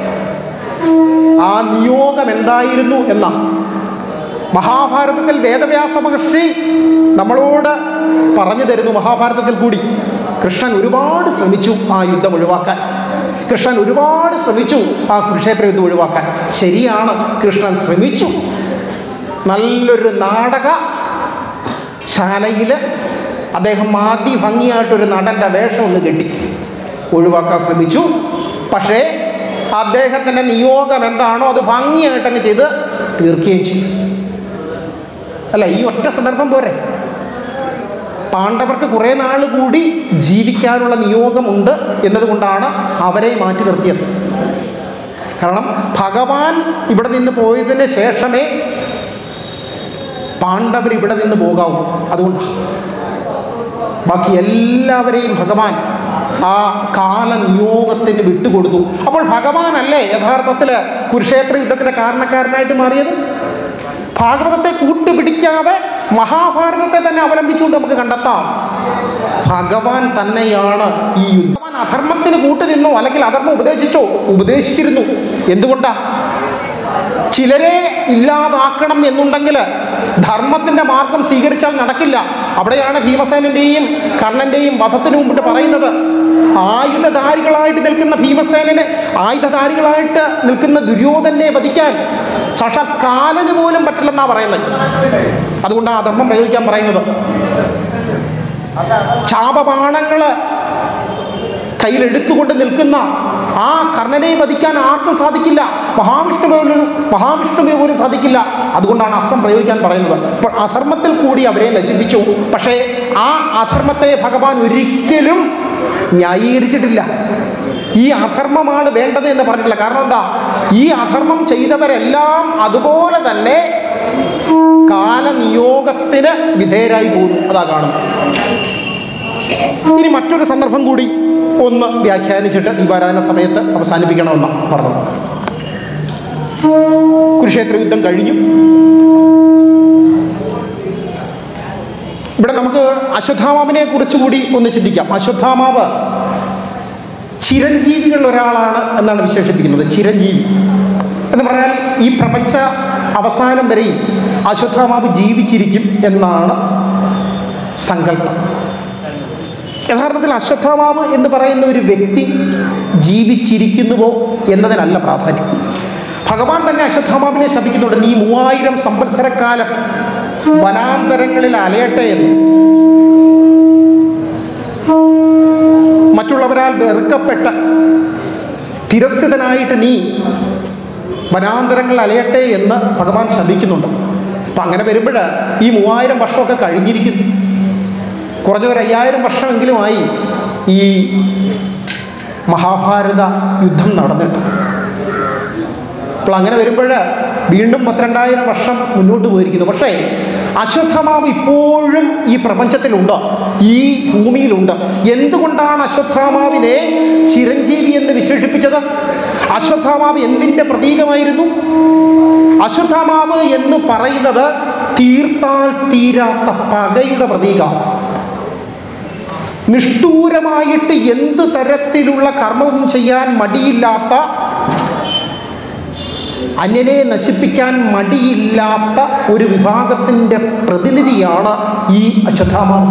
A: ആ നിയോഗം എന്തായിരുന്നു എന്നാ മഹാഭാരതത്തിൽ വേദവ്യാസ മഹർഷി നമ്മളോട് പറഞ്ഞു തരുന്നു മഹാഭാരതത്തിൽ കൂടി കൃഷ്ണൻ ഒരുപാട് ശ്രമിച്ചു ആ യുദ്ധം ഒഴിവാക്കാൻ കൃഷ്ണൻ ഒരുപാട് ശ്രമിച്ചു ആ കുരുക്ഷേത്ര യുദ്ധം ഒഴിവാക്കാൻ ശരിയാണ് കൃഷ്ണൻ ശ്രമിച്ചു നല്ലൊരു നാടക ശാലയിൽ അദ്ദേഹം ആദ്യ ഭംഗിയായിട്ടൊരു നടൻ്റെ വേഷം ഒന്ന് കെട്ടി ഒഴിവാക്കാൻ ശ്രമിച്ചു പക്ഷേ അദ്ദേഹത്തിൻ്റെ നിയോഗം എന്താണോ അത് ഭംഗിയായിട്ടങ്ങ് ചെയ്ത് തീർക്കുകയും ചെയ്തു അല്ല ഈ ഒറ്റ സന്ദർഭം പോരെ പാണ്ഡവർക്ക് കുറേ നാൾ കൂടി ജീവിക്കാനുള്ള നിയോഗമുണ്ട് എന്നതുകൊണ്ടാണ് അവരെ മാറ്റി നിർത്തിയത് കാരണം ഭഗവാൻ ഇവിടെ നിന്ന് പോയതിന് ശേഷമേ പാണ്ഡവർ ഇവിടെ നിന്ന് പോകാവൂ അതുകൊണ്ടാണ് ബാക്കി എല്ലാവരെയും ഭഗവാൻ ആ കാലനിയോഗത്തിന് വിട്ടുകൊടുത്തു അപ്പോൾ ഭഗവാനല്ലേ യഥാർത്ഥത്തിൽ കുരുക്ഷേത്ര യുദ്ധത്തിന്റെ കാരണക്കാരനായിട്ട് മാറിയത് ഭാഗവതത്തെ കൂട്ടുപിടിക്കാതെ മഹാഭാരതത്തെ തന്നെ അവലംബിച്ചുകൊണ്ട് നമുക്ക് കണ്ടെത്താം ഭഗവാൻ തന്നെയാണ് ഈ യുദ്ധം ഭഗവാൻ അധർമ്മത്തിന് കൂട്ടുനിന്നോ അല്ലെങ്കിൽ അധർമ്മം ഉപദേശിച്ചോ ഉപദേശിച്ചിരുന്നു എന്തുകൊണ്ടാ ചിലരെ ഇല്ലാതാക്കണം എന്നുണ്ടെങ്കിൽ ധർമ്മത്തിന്റെ മാർഗം സ്വീകരിച്ചാൽ നടക്കില്ല അവിടെയാണ് ഭീമസേനന്റെയും കർണന്റെയും വധത്തിന് മുമ്പിട്ട് പറയുന്നത് ആയുധധാരികളായിട്ട് നിൽക്കുന്ന ഭീമസേനന് ആയുധധാരികളായിട്ട് നിൽക്കുന്ന ദുര്യോധനെ വധിക്കാൻ സാക്ഷാൽ കാലന് പോലും പറ്റില്ലെന്നാ പറയുന്നത് അതുകൊണ്ടാണ് അധർമ്മം പ്രയോഗിക്കാൻ പറയുന്നത് ചാപബാണങ്ങള് കയ്യിലെടുത്തുകൊണ്ട് നിൽക്കുന്ന ആ കർണനെ വധിക്കാൻ ആർക്കും സാധിക്കില്ല മഹാവിഷ്ണു പോലും മഹാവിഷ്ണുവിന് പോലും സാധിക്കില്ല അതുകൊണ്ടാണ് അസ്ത്രം പ്രയോഗിക്കാൻ പറയുന്നത് അപ്പോൾ അധർമ്മത്തിൽ കൂടി അവരെ നശിപ്പിച്ചു പക്ഷേ ആ അധർമ്മത്തെ ഭഗവാൻ ഒരിക്കലും ന്യായീകരിച്ചിട്ടില്ല ഈ അധർമ്മമാണ് വേണ്ടത് എന്ന് പറഞ്ഞിട്ടില്ല കാരണം എന്താ ഈ അധർമ്മം ചെയ്തവരെല്ലാം അതുപോലെ തന്നെ കാലനിയോഗത്തിന് വിധേയരായി പോകുന്നു അതാ കാണുന്നത് ഇനി മറ്റൊരു സന്ദർഭം കൂടി ഒന്ന് വ്യാഖ്യാനിച്ചിട്ട് ദീപാരാധന സമയത്ത് അവസാനിപ്പിക്കണമെന്ന് പറഞ്ഞു കുരുക്ഷേത്ര യുദ്ധം കഴിഞ്ഞു ഇവിടെ നമുക്ക് അശ്വത്ഥാമാവിനെ കുറിച്ച് കൂടി ഒന്ന് ചിന്തിക്കാം അശ്വത്ഥാമാവ് ചിരഞ്ജീവികളിൽ ഒരാളാണ് എന്നാണ് വിശേഷിപ്പിക്കുന്നത് ചിരഞ്ജീവി എന്ന് പറഞ്ഞാൽ ഈ പ്രപഞ്ച അവസാനം വരെയും അശ്വത്ഥാമാവ് ജീവിച്ചിരിക്കും എന്നാണ് സങ്കല്പം യഥാർത്ഥത്തിൽ അശ്വത്ഥാമാവ് എന്ന് പറയുന്ന ഒരു വ്യക്തി ജീവിച്ചിരിക്കുന്നുവോ എന്നതിനല്ല പ്രാധാന്യം ഭഗവാൻ തന്നെ അശ്വത്ഥാമാവിനെ ശപിക്കുന്നുണ്ട് നീ മൂവായിരം സംവത്സരക്കാലം വനാന്തരങ്ങളിൽ അലയട്ടെ എന്ന് മറ്റുള്ളവരാൽ വെറുക്കപ്പെട്ട തിരസ്കൃതനായിട്ട് നീ വനാന്തരങ്ങളിൽ അലയട്ടെ എന്ന് ഭഗവാൻ ശപിക്കുന്നുണ്ട് അപ്പം അങ്ങനെ വരുമ്പോൾ ഈ മൂവായിരം വർഷമൊക്കെ കഴിഞ്ഞിരിക്കുന്നു കുറഞ്ഞതൊരു അയ്യായിരം വർഷമെങ്കിലുമായി ഈ മഹാഭാരത യുദ്ധം നടന്നിട്ട് അപ്പോൾ അങ്ങനെ വരുമ്പോൾ വീണ്ടും പന്ത്രണ്ടായിരം വർഷം മുന്നോട്ട് പോയിരിക്കുന്നു പക്ഷേ അശ്വത്ഥമാവ് ഇപ്പോഴും ഈ പ്രപഞ്ചത്തിലുണ്ട് ഈ ഭൂമിയിലുണ്ട് എന്തുകൊണ്ടാണ് അശ്വത്ഥാമാവിനെ ചിരഞ്ജീവി എന്ന് വിശേഷിപ്പിച്ചത് അശ്വത്ഥാമാവ് എന്തിൻ്റെ പ്രതീകമായിരുന്നു അശ്വത്ഥാമാവ് എന്ന് പറയുന്നത് തീർത്താൽ തീരാത്ത പകയുടെ പ്രതീകമാണ് നിഷ്ഠൂരമായിട്ട് എന്ത് തരത്തിലുള്ള കർമ്മവും ചെയ്യാൻ മടിയില്ലാത്ത അന്യനെ നശിപ്പിക്കാൻ മടിയില്ലാത്ത ഒരു വിഭാഗത്തിൻ്റെ പ്രതിനിധിയാണ് ഈ അശ്വത്ഥാമാവ്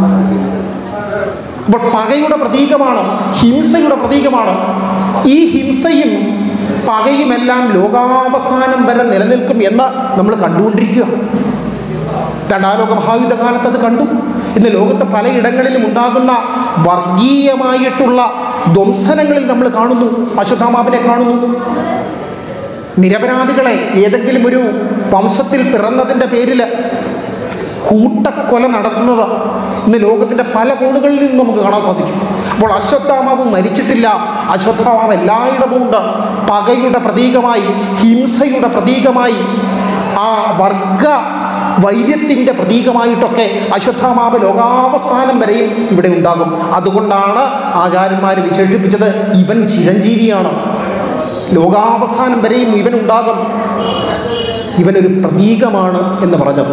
A: അപ്പോൾ പകയുടെ പ്രതീകമാണ് ഹിംസയുടെ പ്രതീകമാണ് ഈ ഹിംസയും പകയുമെല്ലാം ലോകാവസാനം വരെ നിലനിൽക്കും എന്ന് നമ്മൾ കണ്ടുകൊണ്ടിരിക്കുക രണ്ടാം ലോക മഹായുദ്ധകാലത്ത് അത് കണ്ടു ഇന്ന് ലോകത്ത് പലയിടങ്ങളിലും ഉണ്ടാകുന്ന വർഗീയമായിട്ടുള്ള ധ്വംസനങ്ങളിൽ നമ്മൾ കാണുന്നു അശ്വത്ഥാമാവിനെ കാണുന്നു നിരപരാധികളെ ഏതെങ്കിലും ഒരു വംശത്തിൽ പിറന്നതിൻ്റെ പേരിൽ കൂട്ടക്കൊല നടത്തുന്നത് ഇന്ന് ലോകത്തിൻ്റെ പല കോണുകളിൽ നിന്ന് നമുക്ക് കാണാൻ സാധിക്കും അപ്പോൾ അശ്വത്ഥാമാവ് മരിച്ചിട്ടില്ല അശ്വത്ഥാമാവ് എല്ലായിടവും ഉണ്ട് പകയുടെ പ്രതീകമായി ഹിംസയുടെ പ്രതീകമായി ആ വർഗ വൈര്യത്തിൻ്റെ പ്രതീകമായിട്ടൊക്കെ അശ്വത്ഥാമാവ് ലോകാവസാനം വരെയും ഇവിടെ ഉണ്ടാകും അതുകൊണ്ടാണ് ആചാര്യന്മാർ വിശേഷിപ്പിച്ചത് ഇവൻ ചിരഞ്ജീവിയാണ് ലോകാവസാനം വരെയും ഇവൻ ഉണ്ടാകും ഇവനൊരു പ്രതീകമാണ് എന്ന് പറഞ്ഞത്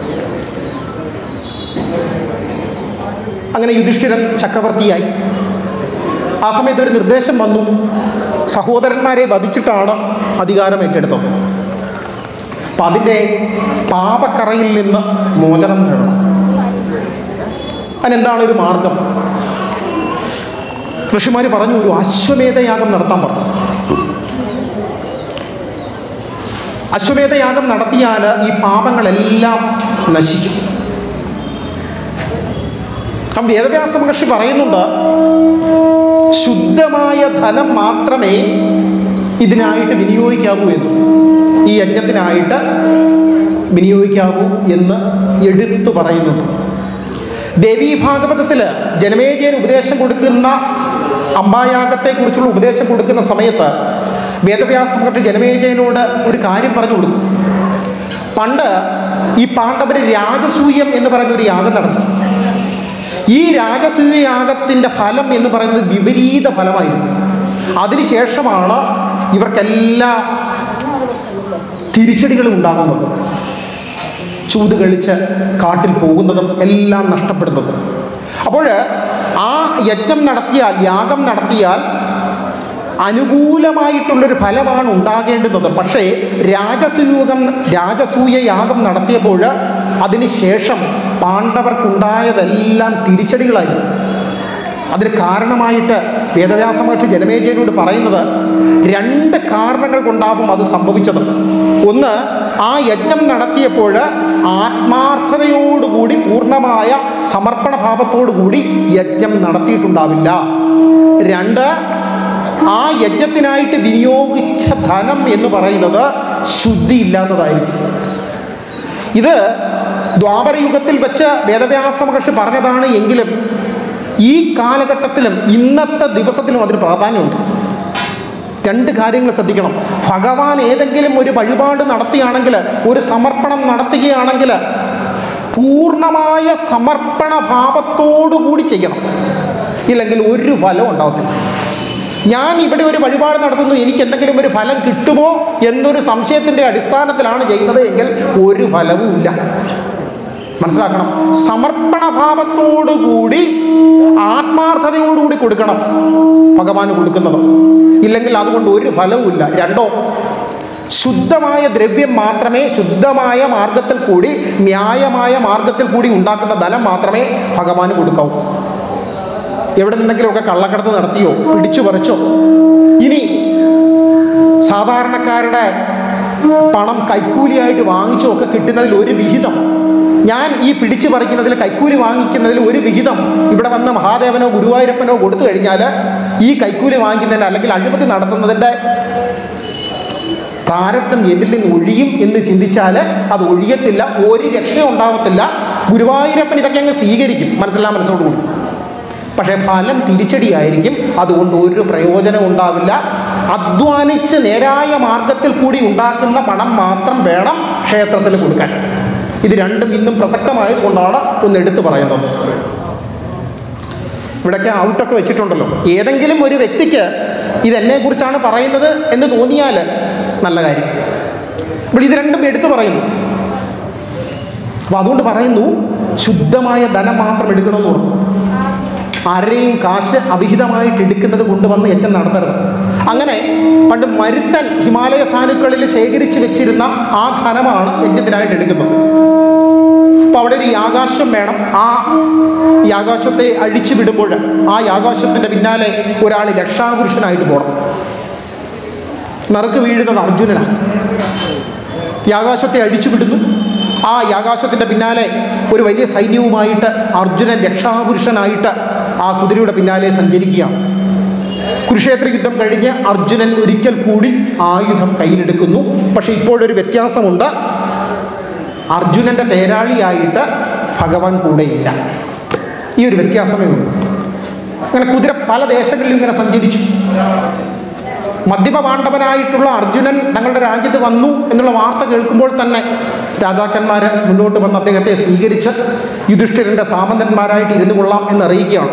A: അങ്ങനെ യുധിഷ്ഠിരൻ ചക്രവർത്തിയായി ആ സമയത്ത് ഒരു നിർദ്ദേശം വന്നു സഹോദരന്മാരെ വധിച്ചിട്ടാണ് അധികാരം ഏറ്റെടുത്തത് അപ്പം അതിൻ്റെ പാപക്കറയിൽ നിന്ന് മോചനം നേടണം അതിനെന്താണ് ഒരു മാർഗം ഋഷിമാർ പറഞ്ഞു ഒരു അശ്വമേധയാഗം നടത്താൻ പറഞ്ഞു അശ്വമേധയാഗം നടത്തിയാൽ ഈ പാപങ്ങളെല്ലാം നശിക്കും അപ്പം വേദവ്യാസ മഹർഷി പറയുന്നുണ്ട് ശുദ്ധമായ ധനം മാത്രമേ ഇതിനായിട്ട് വിനിയോഗിക്കാവൂ എന്ന് ഈ യജ്ഞത്തിനായിട്ട് വിനിയോഗിക്കാവൂ എന്ന് എടുത്തു പറയുന്നുണ്ട് ദേവീ ഭാഗവതത്തിൽ ജനമേജയന് ഉപദേശം കൊടുക്കുന്ന അമ്പായാഗത്തെക്കുറിച്ചുള്ള ഉപദേശം കൊടുക്കുന്ന സമയത്ത് വേദവ്യാസ മഹർഷി ജനമേജയനോട് ഒരു കാര്യം പറഞ്ഞു കൊടുക്കും പണ്ട് ഈ പാണ്ഡവര് രാജസൂയം എന്ന് പറയുന്ന ഒരു യാഗം നടത്തി ഈ രാജസൂയ യാഗത്തിൻ്റെ ഫലം എന്ന് പറയുന്നത് വിപരീത ഫലമായിരുന്നു അതിനുശേഷമാണ് ഇവർക്കെല്ലാ തിരിച്ചടികളും ഉണ്ടാകുന്നത് ചൂത് കളിച്ച് കാട്ടിൽ പോകുന്നതും എല്ലാം നഷ്ടപ്പെടുന്നതും അപ്പോൾ ആ യജ്ഞം നടത്തിയാൽ യാഗം നടത്തിയാൽ അനുകൂലമായിട്ടുള്ളൊരു ഫലമാണ് ഉണ്ടാകേണ്ടുന്നത് പക്ഷേ രാജസൂയകം രാജസൂയ യാഗം നടത്തിയപ്പോൾ അതിനുശേഷം പാണ്ഡവർക്കുണ്ടായതെല്ലാം തിരിച്ചടികളായിരുന്നു അതിന് കാരണമായിട്ട് വേദവ്യാസ മഹർഷി ജനമേജയനോട് പറയുന്നത് രണ്ട് കാരണങ്ങൾ കൊണ്ടാവും അത് സംഭവിച്ചത് ഒന്ന് ആ യജ്ഞം നടത്തിയപ്പോൾ ആത്മാർത്ഥതയോടുകൂടി പൂർണ്ണമായ സമർപ്പണ ഭാവത്തോടുകൂടി യജ്ഞം നടത്തിയിട്ടുണ്ടാവില്ല രണ്ട് ആ യജ്ഞത്തിനായിട്ട് വിനിയോഗിച്ച ധനം എന്ന് പറയുന്നത് ശുദ്ധിയില്ലാത്തതായിരിക്കും ഇത് ദ്വാപരയുഗത്തിൽ വെച്ച് വേദവ്യാസ മഹർഷി പറഞ്ഞതാണ് എങ്കിലും ഈ കാലഘട്ടത്തിലും ഇന്നത്തെ ദിവസത്തിലും അതിന് പ്രാധാന്യമുണ്ട് രണ്ട് കാര്യങ്ങൾ ശ്രദ്ധിക്കണം ഭഗവാൻ ഏതെങ്കിലും ഒരു വഴിപാട് നടത്തിയാണെങ്കിൽ ഒരു സമർപ്പണം നടത്തുകയാണെങ്കിൽ പൂർണ്ണമായ സമർപ്പണ ഭാവത്തോടുകൂടി ചെയ്യണം ഇല്ലെങ്കിൽ ഒരു ഫലവും ഉണ്ടാവത്തില്ല ഞാൻ ഇവിടെ ഒരു വഴിപാട് നടത്തുന്നു എനിക്ക് എന്തെങ്കിലും ഒരു ഫലം കിട്ടുമോ എന്നൊരു സംശയത്തിൻ്റെ അടിസ്ഥാനത്തിലാണ് ചെയ്യുന്നത് എങ്കിൽ ഒരു ഫലവും ഇല്ല മനസ്സിലാക്കണം സമർപ്പണ ഭാവത്തോടുകൂടി ആത്മാർത്ഥതയോടുകൂടി കൊടുക്കണം ഭഗവാന് കൊടുക്കുന്നത് ഇല്ലെങ്കിൽ അതുകൊണ്ട് ഒരു ഫലവുമില്ല രണ്ടോ ശുദ്ധമായ ദ്രവ്യം മാത്രമേ ശുദ്ധമായ മാർഗത്തിൽ കൂടി ന്യായമായ മാർഗത്തിൽ കൂടി ഉണ്ടാക്കുന്ന ധനം മാത്രമേ ഭഗവാന് കൊടുക്കാവൂ എവിടെ നിന്നെങ്കിലുമൊക്കെ കള്ളക്കടത്ത് നടത്തിയോ പിടിച്ചു പറിച്ചോ ഇനി സാധാരണക്കാരുടെ പണം കൈക്കൂലിയായിട്ട് വാങ്ങിച്ചോ ഒക്കെ കിട്ടുന്നതിൽ ഒരു വിഹിതം ഞാൻ ഈ പിടിച്ചു പറിക്കുന്നതിൽ കൈക്കൂലി വാങ്ങിക്കുന്നതിൽ ഒരു വിഹിതം ഇവിടെ വന്ന് മഹാദേവനോ ഗുരുവായൂരപ്പനോ കൊടുത്തു കഴിഞ്ഞാൽ ഈ കൈക്കൂലി വാങ്ങിക്കുന്നതിന് അല്ലെങ്കിൽ അഴിമതി നടത്തുന്നതിൻ്റെ പ്രാരബ്ധം എന്നിൽ നിന്ന് ഒഴിയും എന്ന് ചിന്തിച്ചാൽ അത് ഒഴിയത്തില്ല ഒരു രക്ഷയും ഉണ്ടാവത്തില്ല ഗുരുവായൂരപ്പൻ ഇതൊക്കെ അങ്ങ് സ്വീകരിക്കും മനസ്സിലാ മനസ്സോടുകൂടി പക്ഷേ ഫലം തിരിച്ചടിയായിരിക്കും അതുകൊണ്ട് ഒരു പ്രയോജനം ഉണ്ടാവില്ല അധ്വാനിച്ച് നേരായ മാർഗത്തിൽ കൂടി ഉണ്ടാക്കുന്ന പണം മാത്രം വേണം ക്ഷേത്രത്തിൽ കൊടുക്കാൻ ഇത് രണ്ടും ഇന്നും പ്രസക്തമായതുകൊണ്ടാണ് ഒന്ന് എടുത്തു പറയുന്നത് ഇവിടെയൊക്കെ ഔട്ടൊക്കെ വെച്ചിട്ടുണ്ടല്ലോ ഏതെങ്കിലും ഒരു വ്യക്തിക്ക് ഇതെന്നെക്കുറിച്ചാണ് പറയുന്നത് എന്ന് തോന്നിയാൽ നല്ല കാര്യം അപ്പോൾ ഇത് രണ്ടും എടുത്തു പറയുന്നു അപ്പോൾ അതുകൊണ്ട് പറയുന്നു ശുദ്ധമായ ധനം മാത്രം എടുക്കണമെന്ന് പറഞ്ഞു ആരുടെയും കാശ് അവിഹിതമായിട്ട് എടുക്കുന്നത് കൊണ്ടുവന്ന് യജ്ഞം നടത്തരുത് അങ്ങനെ പണ്ട് മരുത്തൻ ഹിമാലയ സാനുക്കളിൽ ശേഖരിച്ച് വെച്ചിരുന്ന ആ ധനമാണ് യജ്ഞത്തിനായിട്ട് എടുക്കുന്നത് അപ്പോൾ അവിടെ ഒരു യാകാശം വേണം ആ യാകാശത്തെ അഴിച്ചു വിടുമ്പോൾ ആ യാകാശത്തിൻ്റെ പിന്നാലെ ഒരാൾ ലക്ഷാപുരുഷനായിട്ട് പോകണം നറുക്ക് വീഴുന്നത് അർജുനനാണ് യാകാശത്തെ അഴിച്ചു വിടുന്നു ആ യാകാശത്തിൻ്റെ പിന്നാലെ ഒരു വലിയ സൈന്യവുമായിട്ട് അർജുനൻ രക്ഷാപുരുഷനായിട്ട് ആ കുതിരയുടെ പിന്നാലെ സഞ്ചരിക്കുകയാണ് കുരുക്ഷേത്ര യുദ്ധം കഴിഞ്ഞ് അർജുനൻ ഒരിക്കൽ കൂടി ആയുധം കയ്യിലെടുക്കുന്നു പക്ഷേ ഇപ്പോഴൊരു വ്യത്യാസമുണ്ട് അർജുനൻ്റെ തേരാളിയായിട്ട് ഭഗവാൻ കൂടെയില്ല ഈ ഒരു വ്യത്യാസമേ ഉള്ളൂ അങ്ങനെ കുതിര പല ദേശങ്ങളിലും ഇങ്ങനെ സഞ്ചരിച്ചു മധ്യമപാണ്ഡവനായിട്ടുള്ള അർജുനൻ തങ്ങളുടെ രാജ്യത്ത് വന്നു എന്നുള്ള വാർത്ത കേൾക്കുമ്പോൾ തന്നെ രാജാക്കന്മാർ മുന്നോട്ട് വന്ന് അദ്ദേഹത്തെ സ്വീകരിച്ച് യുധിഷ്ഠിരൻ്റെ സാമന്തന്മാരായിട്ട് ഇരുന്നു കൊള്ളാം എന്ന് അറിയിക്കുകയാണ്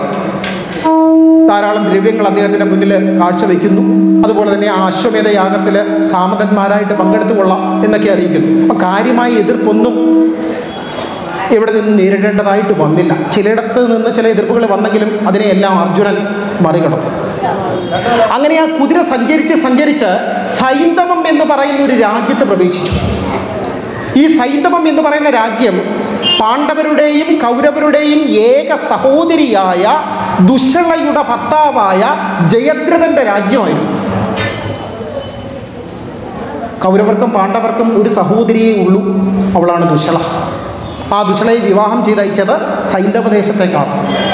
A: ധാരാളം ദ്രവ്യങ്ങൾ അദ്ദേഹത്തിൻ്റെ മുന്നിൽ കാഴ്ചവെക്കുന്നു അതുപോലെ തന്നെ ആ അശ്വമേധ യാഗത്തിൽ സാമന്തന്മാരായിട്ട് പങ്കെടുത്തു കൊള്ളാം എന്നൊക്കെ അറിയിക്കുന്നു അപ്പം കാര്യമായ എതിർപ്പൊന്നും ഇവിടെ നിന്ന് നേരിടേണ്ടതായിട്ട് വന്നില്ല ചിലയിടത്ത് നിന്ന് ചില എതിർപ്പുകൾ വന്നെങ്കിലും അതിനെയെല്ലാം അർജുനൻ മറികടന്നു അങ്ങനെ ആ കുതിര സഞ്ചരിച്ച് സഞ്ചരിച്ച് സൈന്ധവം എന്ന് പറയുന്ന ഒരു രാജ്യത്ത് പ്രവേശിച്ചു ഈ സൈന്ധവം എന്ന് പറയുന്ന രാജ്യം പാണ്ഡവരുടെയും കൗരവരുടെയും ഏക സഹോദരിയായ ദുശളയുടെ ഭർത്താവായ ജയദ്രഥന്റെ രാജ്യമായിരുന്നു കൗരവർക്കും പാണ്ഡവർക്കും ഒരു സഹോദരിയേ ഉള്ളൂ അവളാണ് ദുശള ആ ദുശളയെ വിവാഹം ചെയ്തയച്ചത് സൈന്ധവ ദേശത്തേക്കാണ്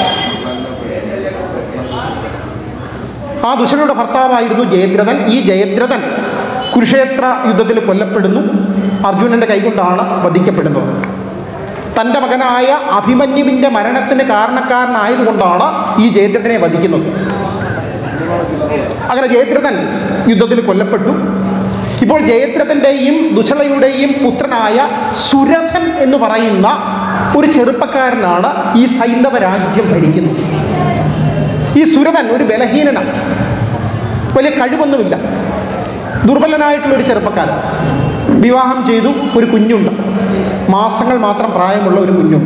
A: ആ ദുശലയുടെ ഭർത്താവായിരുന്നു ജയദ്രഥൻ ഈ ജയദ്രഥൻ കുരുക്ഷേത്ര യുദ്ധത്തിൽ കൊല്ലപ്പെടുന്നു അർജുനൻ്റെ കൈകൊണ്ടാണ് വധിക്കപ്പെടുന്നത് തൻ്റെ മകനായ അഭിമന്യുവിൻ്റെ മരണത്തിന് കാരണക്കാരനായതുകൊണ്ടാണ് ഈ ജയദ്രഥനെ വധിക്കുന്നത് അങ്ങനെ ജയദ്രഥൻ യുദ്ധത്തിൽ കൊല്ലപ്പെട്ടു ഇപ്പോൾ ജയദ്രഥൻ്റെയും ദുശളയുടെയും പുത്രനായ സുരഥൻ എന്ന് പറയുന്ന ഒരു ചെറുപ്പക്കാരനാണ് ഈ സൈന്ധവ രാജ്യം ഭരിക്കുന്നത് ഈ സുരഥൻ ഒരു ബലഹീനനാണ് വലിയ കഴിവൊന്നുമില്ല ദുർബലനായിട്ടുള്ള ഒരു ചെറുപ്പക്കാരൻ വിവാഹം ചെയ്തു ഒരു കുഞ്ഞുണ്ട് മാസങ്ങൾ മാത്രം പ്രായമുള്ള ഒരു കുഞ്ഞുണ്ട്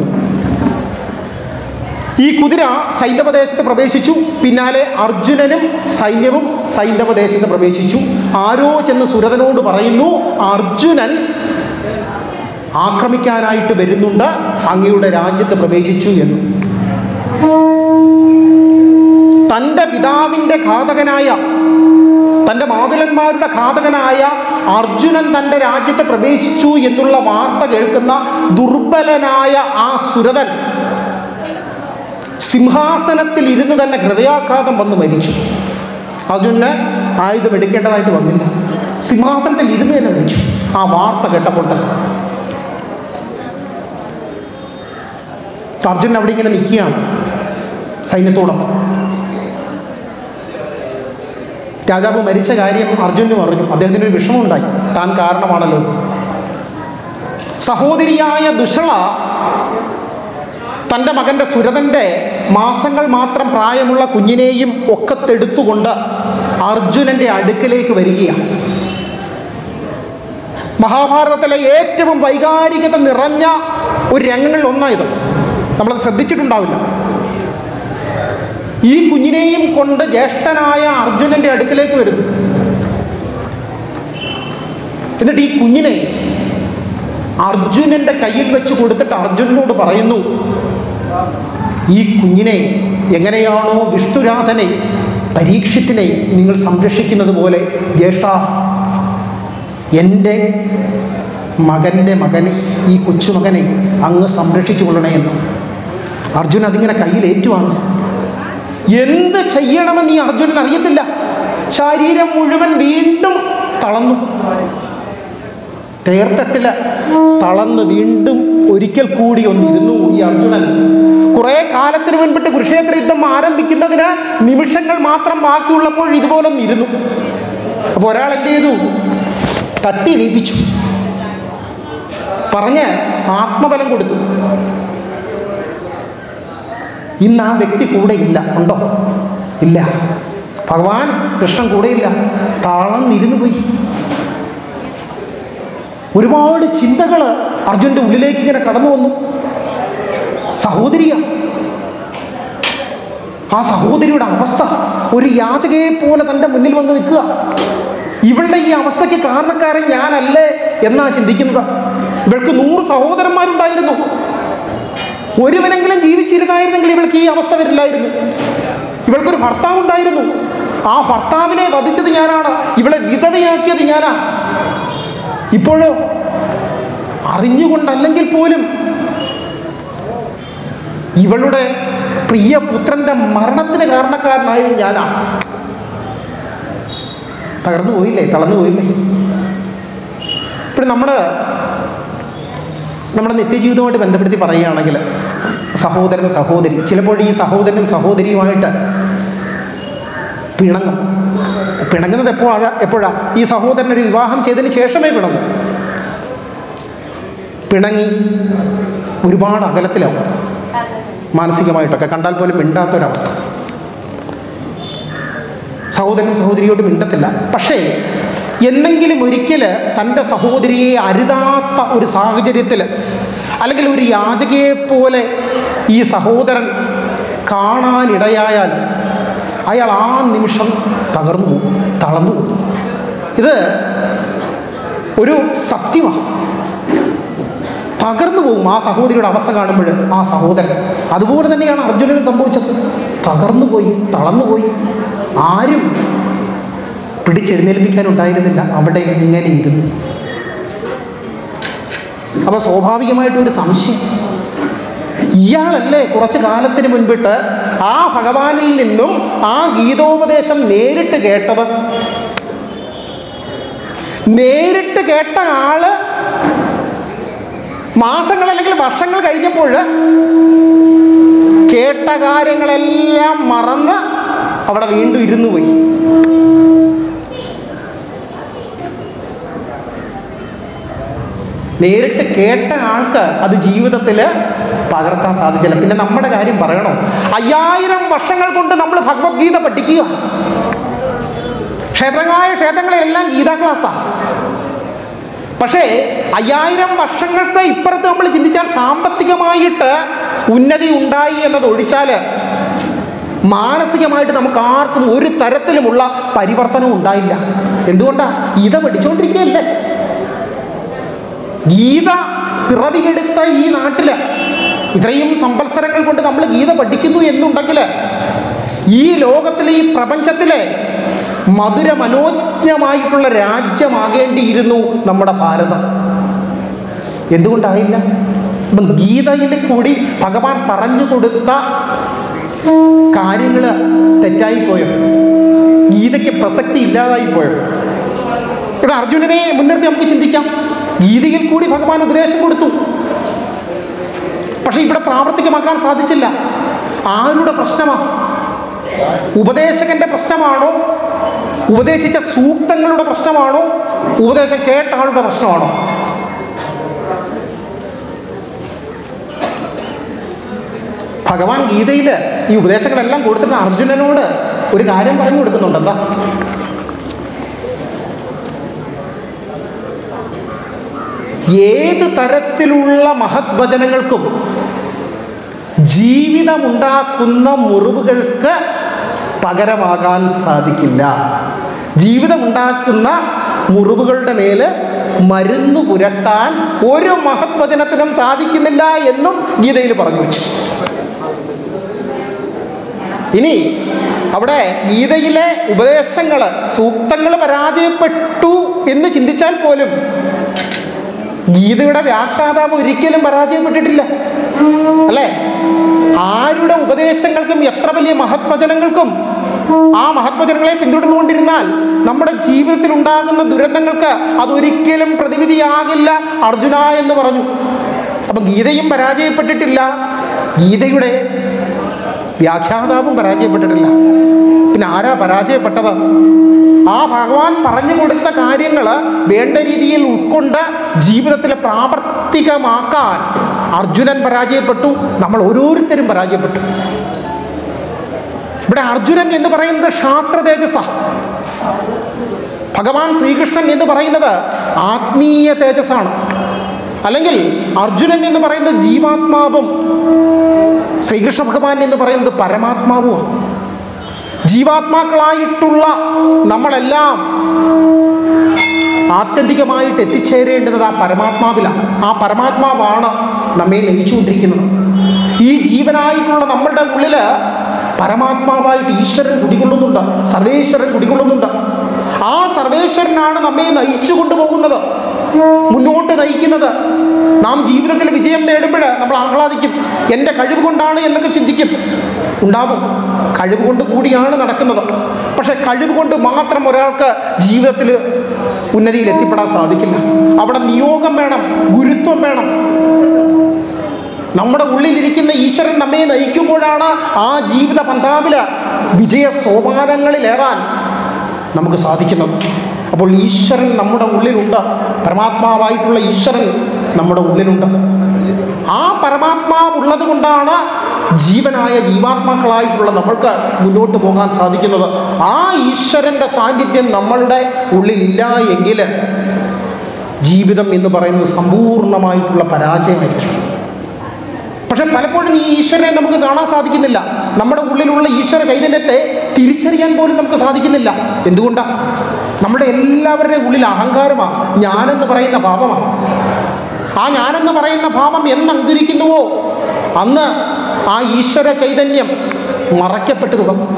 A: ഈ കുതിര സൈന്യവദേശത്ത് പ്രവേശിച്ചു പിന്നാലെ അർജുനനും സൈന്യവും സൈന്യവദേശത്ത് പ്രവേശിച്ചു ആരോ ചെന്ന് സുരഥനോട് പറയുന്നു അർജുനൻ ആക്രമിക്കാനായിട്ട് വരുന്നുണ്ട് അങ്ങയുടെ രാജ്യത്ത് പ്രവേശിച്ചു എന്ന് തൻ്റെ പിതാവിൻ്റെ ഘാതകനായ തൻ്റെ മാതുലന്മാരുടെ ഘാതകനായ അർജുനൻ തൻ്റെ രാജ്യത്ത് പ്രവേശിച്ചു എന്നുള്ള വാർത്ത കേൾക്കുന്ന ദുർബലനായ ആ സുരതൻ സിംഹാസനത്തിൽ ഇരുന്ന് തന്നെ ഹൃദയാഘാതം വന്ന് മരിച്ചു അർജുനന് ആയുധം എടുക്കേണ്ടതായിട്ട് വന്നില്ല സിംഹാസനത്തിൽ ഇരുന്ന് തന്നെ മരിച്ചു ആ വാർത്ത കേട്ടപ്പോൾ തന്നെ അർജുനൻ അവിടെ ഇങ്ങനെ നിൽക്കുകയാണ് സൈന്യത്തോടൊപ്പം രാജാവ് മരിച്ച കാര്യം അർജുനു പറഞ്ഞു അദ്ദേഹത്തിന് ഒരു വിഷമമുണ്ടായി താൻ കാരണമാണല്ലോ സഹോദരിയായ ദുഷള തൻ്റെ മകൻ്റെ സുരതൻ്റെ മാസങ്ങൾ മാത്രം പ്രായമുള്ള കുഞ്ഞിനെയും ഒക്കത്തെടുത്തുകൊണ്ട് അർജുനൻ്റെ അടുക്കലേക്ക് വരികയാണ് മഹാഭാരതത്തിലെ ഏറ്റവും വൈകാരികത നിറഞ്ഞ ഒരു രംഗങ്ങളിൽ ഒന്നായത് നമ്മളത് ശ്രദ്ധിച്ചിട്ടുണ്ടാവില്ല ഈ കുഞ്ഞിനെയും കൊണ്ട് ജ്യേഷ്ഠനായ അർജുനന്റെ അടുക്കലേക്ക് വരുന്നു എന്നിട്ട് ഈ കുഞ്ഞിനെ അർജുനന്റെ കയ്യിൽ വെച്ച് കൊടുത്തിട്ട് അർജുനനോട് പറയുന്നു ഈ കുഞ്ഞിനെ എങ്ങനെയാണോ വിഷ്ണുരാധനെ പരീക്ഷത്തിനെ നിങ്ങൾ സംരക്ഷിക്കുന്നത് പോലെ ജ്യേഷ്ഠ എൻ്റെ മകൻ്റെ മകനെ ഈ കൊച്ചുമകനെ അങ്ങ് സംരക്ഷിച്ചു കൊള്ളണേ എന്ന് അർജുൻ അതിങ്ങനെ കയ്യിൽ ഏറ്റുവാങ്ങി എന്ത് ചെയ്യണമെന്ന് ഈ അർജുനൻ അറിയത്തില്ല ശരീരം മുഴുവൻ വീണ്ടും തളർന്നു തേർത്തട്ടില് തളർന്ന് വീണ്ടും ഒരിക്കൽ കൂടി ഒന്നിരുന്നു ഈ അർജുനൻ കുറെ കാലത്തിന് മുൻപിട്ട് കുരുക്ഷേത്ര യുദ്ധം ആരംഭിക്കുന്നതിന് നിമിഷങ്ങൾ മാത്രം ബാക്കിയുള്ളപ്പോൾ ഇതുപോലെ ഒന്നിരുന്നു അപ്പോൾ ഒരാൾ എന്ത് ചെയ്തു തട്ടി എണീപ്പിച്ചു പറഞ്ഞ് ആത്മബലം കൊടുത്തു ഇന്ന് ആ വ്യക്തി കൂടെ ഇല്ല ഉണ്ടോ ഇല്ല ഭഗവാൻ കൃഷ്ണൻ കൂടെയില്ല തളർന്നിരുന്നു പോയി ഒരുപാട് ചിന്തകൾ അർജുൻ്റെ ഉള്ളിലേക്ക് ഇങ്ങനെ കടന്നു വന്നു സഹോദരിയ ആ സഹോദരിയുടെ അവസ്ഥ ഒരു യാചകയെ പോലെ തൻ്റെ മുന്നിൽ വന്ന് നിൽക്കുക ഇവളുടെ ഈ അവസ്ഥയ്ക്ക് കാരണക്കാരൻ ഞാനല്ലേ എന്നാ ചിന്തിക്കുന്നത് ഇവൾക്ക് നൂറ് സഹോദരന്മാരുണ്ടായിരുന്നു ഒരുവനെങ്കിലും ജീവിച്ചിരുന്നായിരുന്നെങ്കിൽ ഇവൾക്ക് ഈ അവസ്ഥ വരില്ലായിരുന്നു ഇവൾക്കൊരു ഭർത്താവ് ഉണ്ടായിരുന്നു ആ ഭർത്താവിനെ വധിച്ചത് ഞാനാണ് ഇവളെ വിധവയാക്കിയത് ഞാനാ ഇപ്പോഴോ അറിഞ്ഞുകൊണ്ടല്ലെങ്കിൽ പോലും ഇവളുടെ പ്രിയ പുത്രന്റെ മരണത്തിന് കാരണക്കാരനായത് ഞാനാണ് തകർന്നു പോയില്ലേ തളർന്നു പോയില്ലേ ഇപ്പം നമ്മൾ നമ്മുടെ നിത്യജീവിതവുമായിട്ട് ബന്ധപ്പെടുത്തി പറയുകയാണെങ്കിൽ സഹോദരൻ സഹോദരി ചിലപ്പോൾ ഈ സഹോദരനും സഹോദരിയുമായിട്ട് പിണങ്ങും പിണങ്ങുന്നത് എപ്പോഴാ എപ്പോഴാ ഈ സഹോദരൻ ഒരു വിവാഹം ചെയ്തതിന് ശേഷമേ പിണങ്ങും പിണങ്ങി ഒരുപാട് അകലത്തിലാവും മാനസികമായിട്ടൊക്കെ കണ്ടാൽ പോലും മിണ്ടാത്തൊരവസ്ഥ സഹോദരനും സഹോദരിയോട് മിണ്ടത്തില്ല പക്ഷേ എന്നെങ്കിലും ഒരിക്കൽ തൻ്റെ സഹോദരിയെ അരുതാത്ത ഒരു സാഹചര്യത്തിൽ അല്ലെങ്കിൽ ഒരു യാചകയെ പോലെ ഈ സഹോദരൻ കാണാനിടയായാൽ അയാൾ ആ നിമിഷം തകർന്നു പോകും തളർന്നു പോകും ഇത് ഒരു സത്യമാണ് തകർന്നു പോകും ആ സഹോദരിയുടെ അവസ്ഥ കാണുമ്പോൾ ആ സഹോദരൻ അതുപോലെ തന്നെയാണ് അർജുനന് സംഭവിച്ചത് തകർന്നു പോയി തളർന്നു പോയി ആരും പിടിച്ചെഴുന്നേൽപ്പിക്കാനുണ്ടായിരുന്നില്ല അവിടെ ഇങ്ങനെ ഇരുന്നു അപ്പോൾ സ്വാഭാവികമായിട്ടും ഒരു സംശയം ഇയാളല്ലേ കുറച്ച് കാലത്തിന് മുൻപിട്ട് ആ ഭഗവാനിൽ നിന്നും ആ ഗീതോപദേശം നേരിട്ട് കേട്ടത് നേരിട്ട് കേട്ട ആള് മാസങ്ങൾ അല്ലെങ്കിൽ വർഷങ്ങൾ കഴിഞ്ഞപ്പോൾ കേട്ട കാര്യങ്ങളെല്ലാം മറന്ന് അവിടെ വീണ്ടും ഇരുന്നു പോയി നേരിട്ട് കേട്ട ആൾക്ക് അത് ജീവിതത്തിൽ പകർത്താൻ സാധിച്ചില്ല പിന്നെ നമ്മുടെ കാര്യം പറയണോ അയ്യായിരം വർഷങ്ങൾ കൊണ്ട് നമ്മൾ ഭഗവത്ഗീത പഠിക്കുക ക്ഷേത്രങ്ങളായ ക്ഷേത്രങ്ങളിലെല്ലാം ഗീതാ ക്ലാസ്സാണ് പക്ഷേ അയ്യായിരം വർഷങ്ങൾക്ക് ഇപ്പുറത്ത് നമ്മൾ ചിന്തിച്ചാൽ സാമ്പത്തികമായിട്ട് ഉന്നതി ഉണ്ടായി എന്നത് ഒഴിച്ചാൽ മാനസികമായിട്ട് നമുക്ക് ആർക്കും ഒരു തരത്തിലുമുള്ള പരിവർത്തനവും ഉണ്ടായില്ല എന്തുകൊണ്ടാ ഗീത പഠിച്ചുകൊണ്ടിരിക്കുകയല്ലേ ഗീത പിറവിയെടുത്ത ഈ നാട്ടില് ഇത്രയും സംവത്സരങ്ങൾ കൊണ്ട് നമ്മൾ ഗീത പഠിക്കുന്നു എന്നുണ്ടെങ്കിൽ ഈ ലോകത്തിലെ ഈ പ്രപഞ്ചത്തിലെ മധുര മനോജ്ഞമായിട്ടുള്ള രാജ്യമാകേണ്ടിയിരുന്നു നമ്മുടെ ഭാരതം എന്തുകൊണ്ടായില്ല അപ്പം ഗീതയിൽ കൂടി ഭഗവാൻ പറഞ്ഞു കൊടുത്ത കാര്യങ്ങൾ തെറ്റായിപ്പോയോ ഗീതയ്ക്ക് പ്രസക്തി ഇല്ലാതായി പോയോ ഇവിടെ അർജുനനെ മുൻനിർത്തി നമുക്ക് ചിന്തിക്കാം ഗീതയിൽ കൂടി ഭഗവാൻ ഉപദേശം കൊടുത്തു പക്ഷെ ഇവിടെ പ്രാവർത്തികമാക്കാൻ സാധിച്ചില്ല ആരുടെ പ്രശ്നമാണ് ഉപദേശകന്റെ പ്രശ്നമാണോ ഉപദേശിച്ച സൂക്തങ്ങളുടെ പ്രശ്നമാണോ ഉപദേശം കേട്ട ആളുടെ പ്രശ്നമാണോ ഭഗവാൻ ഗീതയിൽ ഈ ഉപദേശങ്ങളെല്ലാം കൊടുത്തിട്ട് അർജുനനോട് ഒരു കാര്യം പറഞ്ഞു കൊടുക്കുന്നുണ്ട് എന്താ ഏത് തരത്തിലുള്ള മഹത് വചനങ്ങൾക്കും ജീവിതമുണ്ടാക്കുന്ന മുറിവുകൾക്ക് പകരമാകാൻ സാധിക്കില്ല ജീവിതമുണ്ടാക്കുന്ന മുറിവുകളുടെ മേല് മരുന്ന് പുരട്ടാൻ ഒരു മഹത് വചനത്തിനും സാധിക്കുന്നില്ല എന്നും ഗീതയിൽ പറഞ്ഞു വെച്ചു ഇനി അവിടെ ഗീതയിലെ ഉപദേശങ്ങൾ സൂക്തങ്ങൾ പരാജയപ്പെട്ടു എന്ന് ചിന്തിച്ചാൽ പോലും ഗീതയുടെ വ്യാഖ്യാതാവ് ഒരിക്കലും പരാജയപ്പെട്ടിട്ടില്ല അല്ലേ ആരുടെ ഉപദേശങ്ങൾക്കും എത്ര വലിയ മഹത്വചനങ്ങൾക്കും ആ മഹത്വചനങ്ങളെ പിന്തുടർന്നുകൊണ്ടിരുന്നാൽ നമ്മുടെ ജീവിതത്തിൽ ഉണ്ടാകുന്ന ദുരന്തങ്ങൾക്ക് അതൊരിക്കലും പ്രതിവിധിയാകില്ല അർജുന എന്ന് പറഞ്ഞു അപ്പം ഗീതയും പരാജയപ്പെട്ടിട്ടില്ല ഗീതയുടെ വ്യാഖ്യാതാവും പരാജയപ്പെട്ടിട്ടില്ല പിന്നെ ആരാ പരാജയപ്പെട്ടത് ആ ഭഗവാൻ പറഞ്ഞു കൊടുത്ത കാര്യങ്ങൾ വേണ്ട രീതിയിൽ ഉൾക്കൊണ്ട് ജീവിതത്തിൽ പ്രാവർത്തികമാക്കാൻ അർജുനൻ പരാജയപ്പെട്ടു നമ്മൾ ഓരോരുത്തരും പരാജയപ്പെട്ടു ഇവിടെ അർജുനൻ എന്ന് പറയുന്നത് ക്ഷാത്ര തേജസ ഭഗവാൻ ശ്രീകൃഷ്ണൻ എന്ന് പറയുന്നത് ആത്മീയ തേജസ്സാണ് അല്ലെങ്കിൽ അർജുനൻ എന്ന് പറയുന്നത് ജീവാത്മാവും ശ്രീകൃഷ്ണ ഭഗവാൻ എന്ന് പറയുന്നത് പരമാത്മാവുമാണ് ജീവാത്മാക്കളായിട്ടുള്ള നമ്മളെല്ലാം ആത്യന്തികമായിട്ട് എത്തിച്ചേരേണ്ടത് ആ പരമാത്മാവിലാണ് ആ പരമാത്മാവാണ് നമ്മെ നയിച്ചുകൊണ്ടിരിക്കുന്നത് ഈ ജീവനായിട്ടുള്ള നമ്മളുടെ ഉള്ളിൽ പരമാത്മാവായിട്ട് ഈശ്വരൻ കുടികൊള്ളുന്നുണ്ട് സർവേശ്വരൻ കുടികൊള്ളുന്നുണ്ട് ആ സർവേശ്വരനാണ് നമ്മെ നയിച്ചു കൊണ്ടുപോകുന്നത് മുന്നോട്ട് നയിക്കുന്നത് നാം ജീവിതത്തിൽ വിജയം നേടുമ്പോൾ നമ്മൾ ആഹ്ലാദിക്കും എൻ്റെ കഴിവ് കൊണ്ടാണ് എന്നൊക്കെ ചിന്തിക്കും ഉണ്ടാവും കഴിവ് കൊണ്ട് കൂടിയാണ് നടക്കുന്നത് പക്ഷെ കഴിവ് കൊണ്ട് മാത്രം ഒരാൾക്ക് ജീവിതത്തിൽ ഉന്നതിയിൽ എത്തിപ്പെടാൻ സാധിക്കില്ല അവിടെ നിയോഗം വേണം ഗുരുത്വം വേണം നമ്മുടെ ഉള്ളിലിരിക്കുന്ന ഈശ്വരൻ നമ്മെ നയിക്കുമ്പോഴാണ് ആ ജീവിത പന്താവില് വിജയ സോപാനങ്ങളിലേറാൻ നമുക്ക് സാധിക്കുന്നത് അപ്പോൾ ഈശ്വരൻ നമ്മുടെ ഉള്ളിലുണ്ട് പരമാത്മാവായിട്ടുള്ള ഈശ്വരൻ നമ്മുടെ ഉള്ളിലുണ്ട് ആ പരമാത്മാവ് ഉള്ളത് കൊണ്ടാണ് ജീവനായ ജീവാത്മാക്കളായിട്ടുള്ള നമ്മൾക്ക് മുന്നോട്ട് പോകാൻ സാധിക്കുന്നത് ആ ഈശ്വരൻ്റെ സാന്നിധ്യം നമ്മളുടെ ഉള്ളിലില്ല എങ്കിൽ ജീവിതം എന്ന് പറയുന്നത് സമ്പൂർണ്ണമായിട്ടുള്ള പരാജയമായിരിക്കും പക്ഷെ പലപ്പോഴും ഈ ഈശ്വരനെ നമുക്ക് കാണാൻ സാധിക്കുന്നില്ല നമ്മുടെ ഉള്ളിലുള്ള ഈശ്വര ചൈതന്യത്തെ തിരിച്ചറിയാൻ പോലും നമുക്ക് സാധിക്കുന്നില്ല എന്തുകൊണ്ടാണ് നമ്മുടെ എല്ലാവരുടെയും ഉള്ളിൽ അഹങ്കാരമാണ് ഞാനെന്ന് പറയുന്ന ഭാവമാണ് ആ ഞാനെന്ന് പറയുന്ന ഭാവം എന്ന് അങ്കുരിക്കുന്നുവോ അന്ന് ആ ഈശ്വര ചൈതന്യം മറയ്ക്കപ്പെട്ടു തുടങ്ങും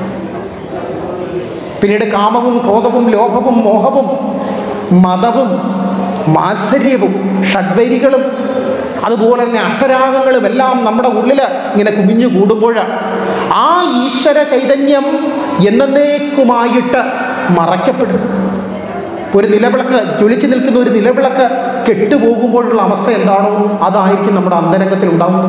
A: പിന്നീട് കാമവും ക്രോധവും ലോഭവും മോഹവും മതവും മാത്സര്യവും ഷഡ്വരികളും അതുപോലെ തന്നെ അഷ്ടരാഗങ്ങളും എല്ലാം നമ്മുടെ ഉള്ളിൽ ഇങ്ങനെ കുമിഞ്ഞു കൂടുമ്പോൾ ആ ഈശ്വര ചൈതന്യം എന്നേക്കുമായിട്ട് മറയ്ക്കപ്പെടും ഒരു നിലവിളക്ക് ജ്വലിച്ചു നിൽക്കുന്ന ഒരു നിലവിളക്ക് കെട്ടുപോകുമ്പോഴുള്ള അവസ്ഥ എന്താണോ അതായിരിക്കും നമ്മുടെ അന്തരംഗത്തിൽ ഉണ്ടാകുന്നത്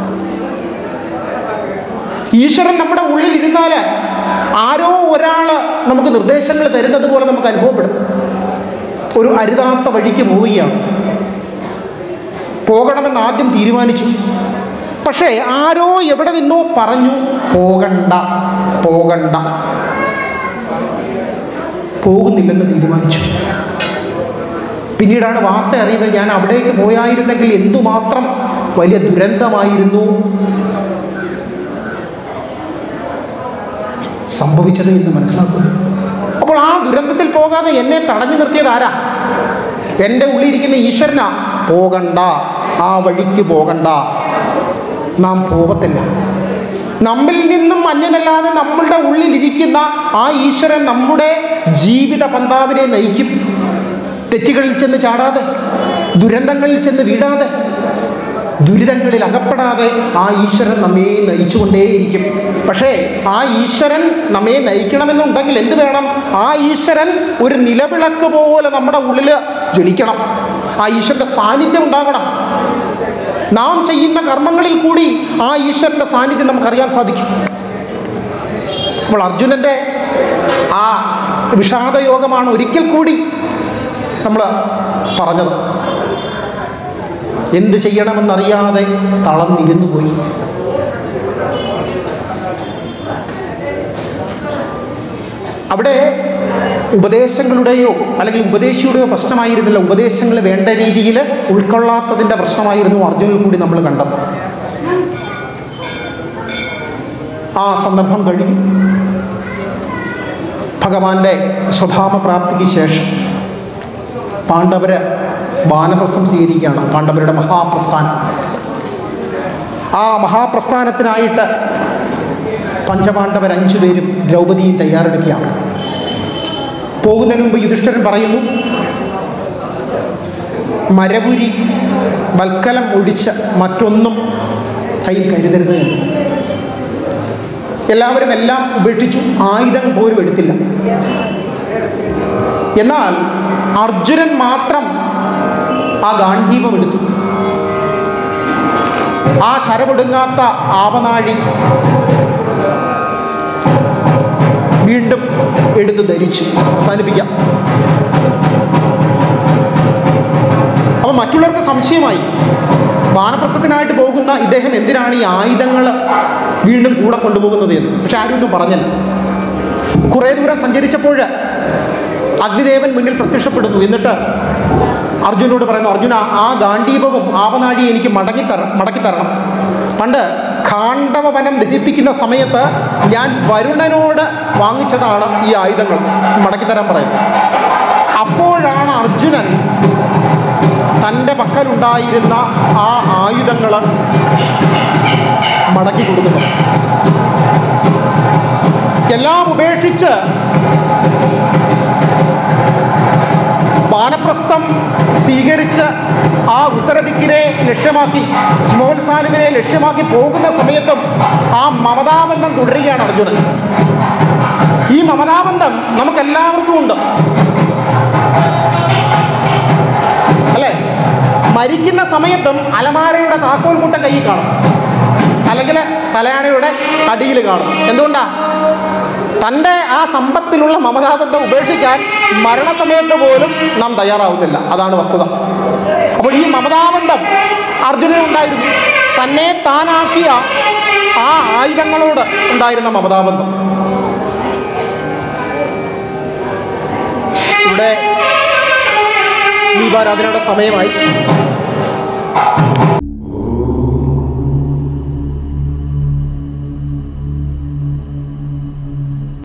A: ഈശ്വരൻ നമ്മുടെ ഉള്ളിൽ ഇരുന്നാൽ ആരോ ഒരാൾ നമുക്ക് നിർദ്ദേശങ്ങൾ തരുന്നത് പോലെ നമുക്ക് അനുഭവപ്പെടും ഒരു അരുതാത്ത വഴിക്ക് പോവുകയാണ് പോകണമെന്ന് ആദ്യം തീരുമാനിച്ചു പക്ഷേ ആരോ എവിടെ നിന്നോ പറഞ്ഞു പോകണ്ട പോകണ്ട പോകുന്നില്ലെന്ന് തീരുമാനിച്ചു പിന്നീടാണ് വാർത്ത അറിയുന്നത് ഞാൻ അവിടേക്ക് പോയായിരുന്നെങ്കിൽ എന്തുമാത്രം വലിയ ദുരന്തമായിരുന്നു സംഭവിച്ചത് എന്ന് മനസ്സിലാക്കുന്നു അപ്പോൾ ആ ദുരന്തത്തിൽ പോകാതെ എന്നെ തടഞ്ഞു നിർത്തിയത് ആരാ എൻ്റെ ഉള്ളിലിരിക്കുന്ന ഈശ്വരനാ പോകണ്ട ആ വഴിക്ക് പോകണ്ട നാം പോകത്തില്ല നമ്മിൽ നിന്നും അന്യനല്ലാതെ നമ്മളുടെ ഉള്ളിലിരിക്കുന്ന ആ ഈശ്വരൻ നമ്മുടെ ജീവിത പന്താവിനെ നയിക്കും തെറ്റുകളിൽ ചെന്ന് ചാടാതെ ദുരന്തങ്ങളിൽ ചെന്ന് വീഴാതെ ദുരിതങ്ങളിൽ അകപ്പെടാതെ ആ ഈശ്വരൻ നമ്മെ നയിച്ചുകൊണ്ടേയിരിക്കും പക്ഷേ ആ ഈശ്വരൻ നമ്മെ നയിക്കണമെന്നുണ്ടെങ്കിൽ എന്ത് വേണം ആ ഈശ്വരൻ ഒരു നിലവിളക്ക് പോലെ നമ്മുടെ ഉള്ളിൽ ജ്വലിക്കണം ആ ഈശ്വരൻ്റെ സാന്നിധ്യം ഉണ്ടാകണം നാം ചെയ്യുന്ന കർമ്മങ്ങളിൽ കൂടി ആ ഈശ്വരൻ്റെ സാന്നിധ്യം നമുക്കറിയാൻ സാധിക്കും അപ്പോൾ അർജുനൻ്റെ ആ വിഷാദയോഗമാണ് ഒരിക്കൽ കൂടി നമ്മൾ പറഞ്ഞത് എന്ത് ചെയ്യണമെന്നറിയാതെ തളർന്നിരുന്നു പോയി അവിടെ ഉപദേശങ്ങളുടെയോ അല്ലെങ്കിൽ ഉപദേശിയുടെയോ പ്രശ്നമായിരുന്നില്ല ഉപദേശങ്ങൾ വേണ്ട രീതിയിൽ ഉൾക്കൊള്ളാത്തതിൻ്റെ പ്രശ്നമായിരുന്നു അർജുനിൽ കൂടി നമ്മൾ കണ്ടത് ആ സന്ദർഭം കഴിഞ്ഞു ഭഗവാന്റെ സ്വധാമ പ്രാപ്തിക്ക് ശേഷം പാണ്ഡവര് വാനപ്രസ്ഥം സ്വീകരിക്കുകയാണ് പാണ്ഡവരുടെ മഹാപ്രസ്ഥാനം ആ മഹാപ്രസ്ഥാനത്തിനായിട്ട് പഞ്ചപാണ്ഡവർ അഞ്ചു പേരും ദ്രൗപദിയും തയ്യാറെടുക്കുകയാണ് പോകുന്നതിന് മുമ്പ് യുധിഷ്ഠിരൻ പറയുന്നു മരപുരി വൽക്കലം ഒഴിച്ച് മറ്റൊന്നും കയ്യിൽ കരുതരുത് എന്ന് എല്ലാവരും എല്ലാം ഉപേക്ഷിച്ചു ആയുധം പോലും എടുത്തില്ല എന്നാൽ അർജുനൻ മാത്രം ആ ഗാന്ധീപം എടുത്തു ആ ശരമൊടുങ്ങാത്ത ആവനാഴി വീണ്ടും എടുത്ത് ധരിച്ചു അവസാനിപ്പിക്കാം അപ്പം മറ്റുള്ളവർക്ക് സംശയമായി വാനപ്രസ്ഥത്തിനായിട്ട് പോകുന്ന ഇദ്ദേഹം എന്തിനാണ് ഈ ആയുധങ്ങൾ വീണ്ടും കൂടെ കൊണ്ടുപോകുന്നത് എന്ന് പക്ഷെ ആരും ഒന്നും പറഞ്ഞില്ല കുറേ ദൂരം സഞ്ചരിച്ചപ്പോൾ അഗ്നിദേവൻ മുന്നിൽ പ്രത്യക്ഷപ്പെടുന്നു എന്നിട്ട് അർജുനോട് പറയുന്നു അർജുന ആ ഗാന്ധീപവും ആവനാഴി എനിക്ക് മടങ്ങി തര മടക്കി തരണം പണ്ട് ഖാണ്ഡവ വനം ദഹിപ്പിക്കുന്ന സമയത്ത് ഞാൻ വരുണനോട് വാങ്ങിച്ചതാണ് ഈ ആയുധങ്ങൾ മടക്കി തരാൻ പറയുന്നത് അപ്പോഴാണ് അർജുനൻ തൻ്റെ പക്കലുണ്ടായിരുന്ന ആ ആയുധങ്ങൾ മടക്കി കൊടുക്കുന്നത് എല്ലാം ഉപേക്ഷിച്ച് വാനപ്രസ്ഥം സ്വീകരിച്ച് ആ ഉത്തരദിക്കിനെ ലക്ഷ്യമാക്കി ഹിമോത്സാനുവിനെ ലക്ഷ്യമാക്കി പോകുന്ന സമയത്തും ആ മമതാബന്ധം തുടരുകയാണ് അർജുനൻ ഈ മമതാബന്ധം നമുക്കെല്ലാവർക്കും ഉണ്ട് അല്ലേ മരിക്കുന്ന സമയത്തും അലമാരയുടെ താക്കോൽ മുട്ട കയ്യിൽ കാണും അല്ലെങ്കിൽ തലയാണയുടെ അടിയിൽ കാണും എന്തുകൊണ്ടാ തൻ്റെ ആ സമ്പത്തിലുള്ള മമതാബന്ധം ഉപേക്ഷിക്കാൻ മരണസമയത്ത് പോലും നാം തയ്യാറാവുന്നില്ല അതാണ് വസ്തുത അപ്പോൾ ഈ മമതാബന്ധം അർജുനനുണ്ടായിരുന്നു തന്നെ താനാക്കിയ ആ ആയുധങ്ങളോട് ഉണ്ടായിരുന്ന മമതാബന്ധം ഇവിടെ ദീപാരാധനയുടെ സമയമായി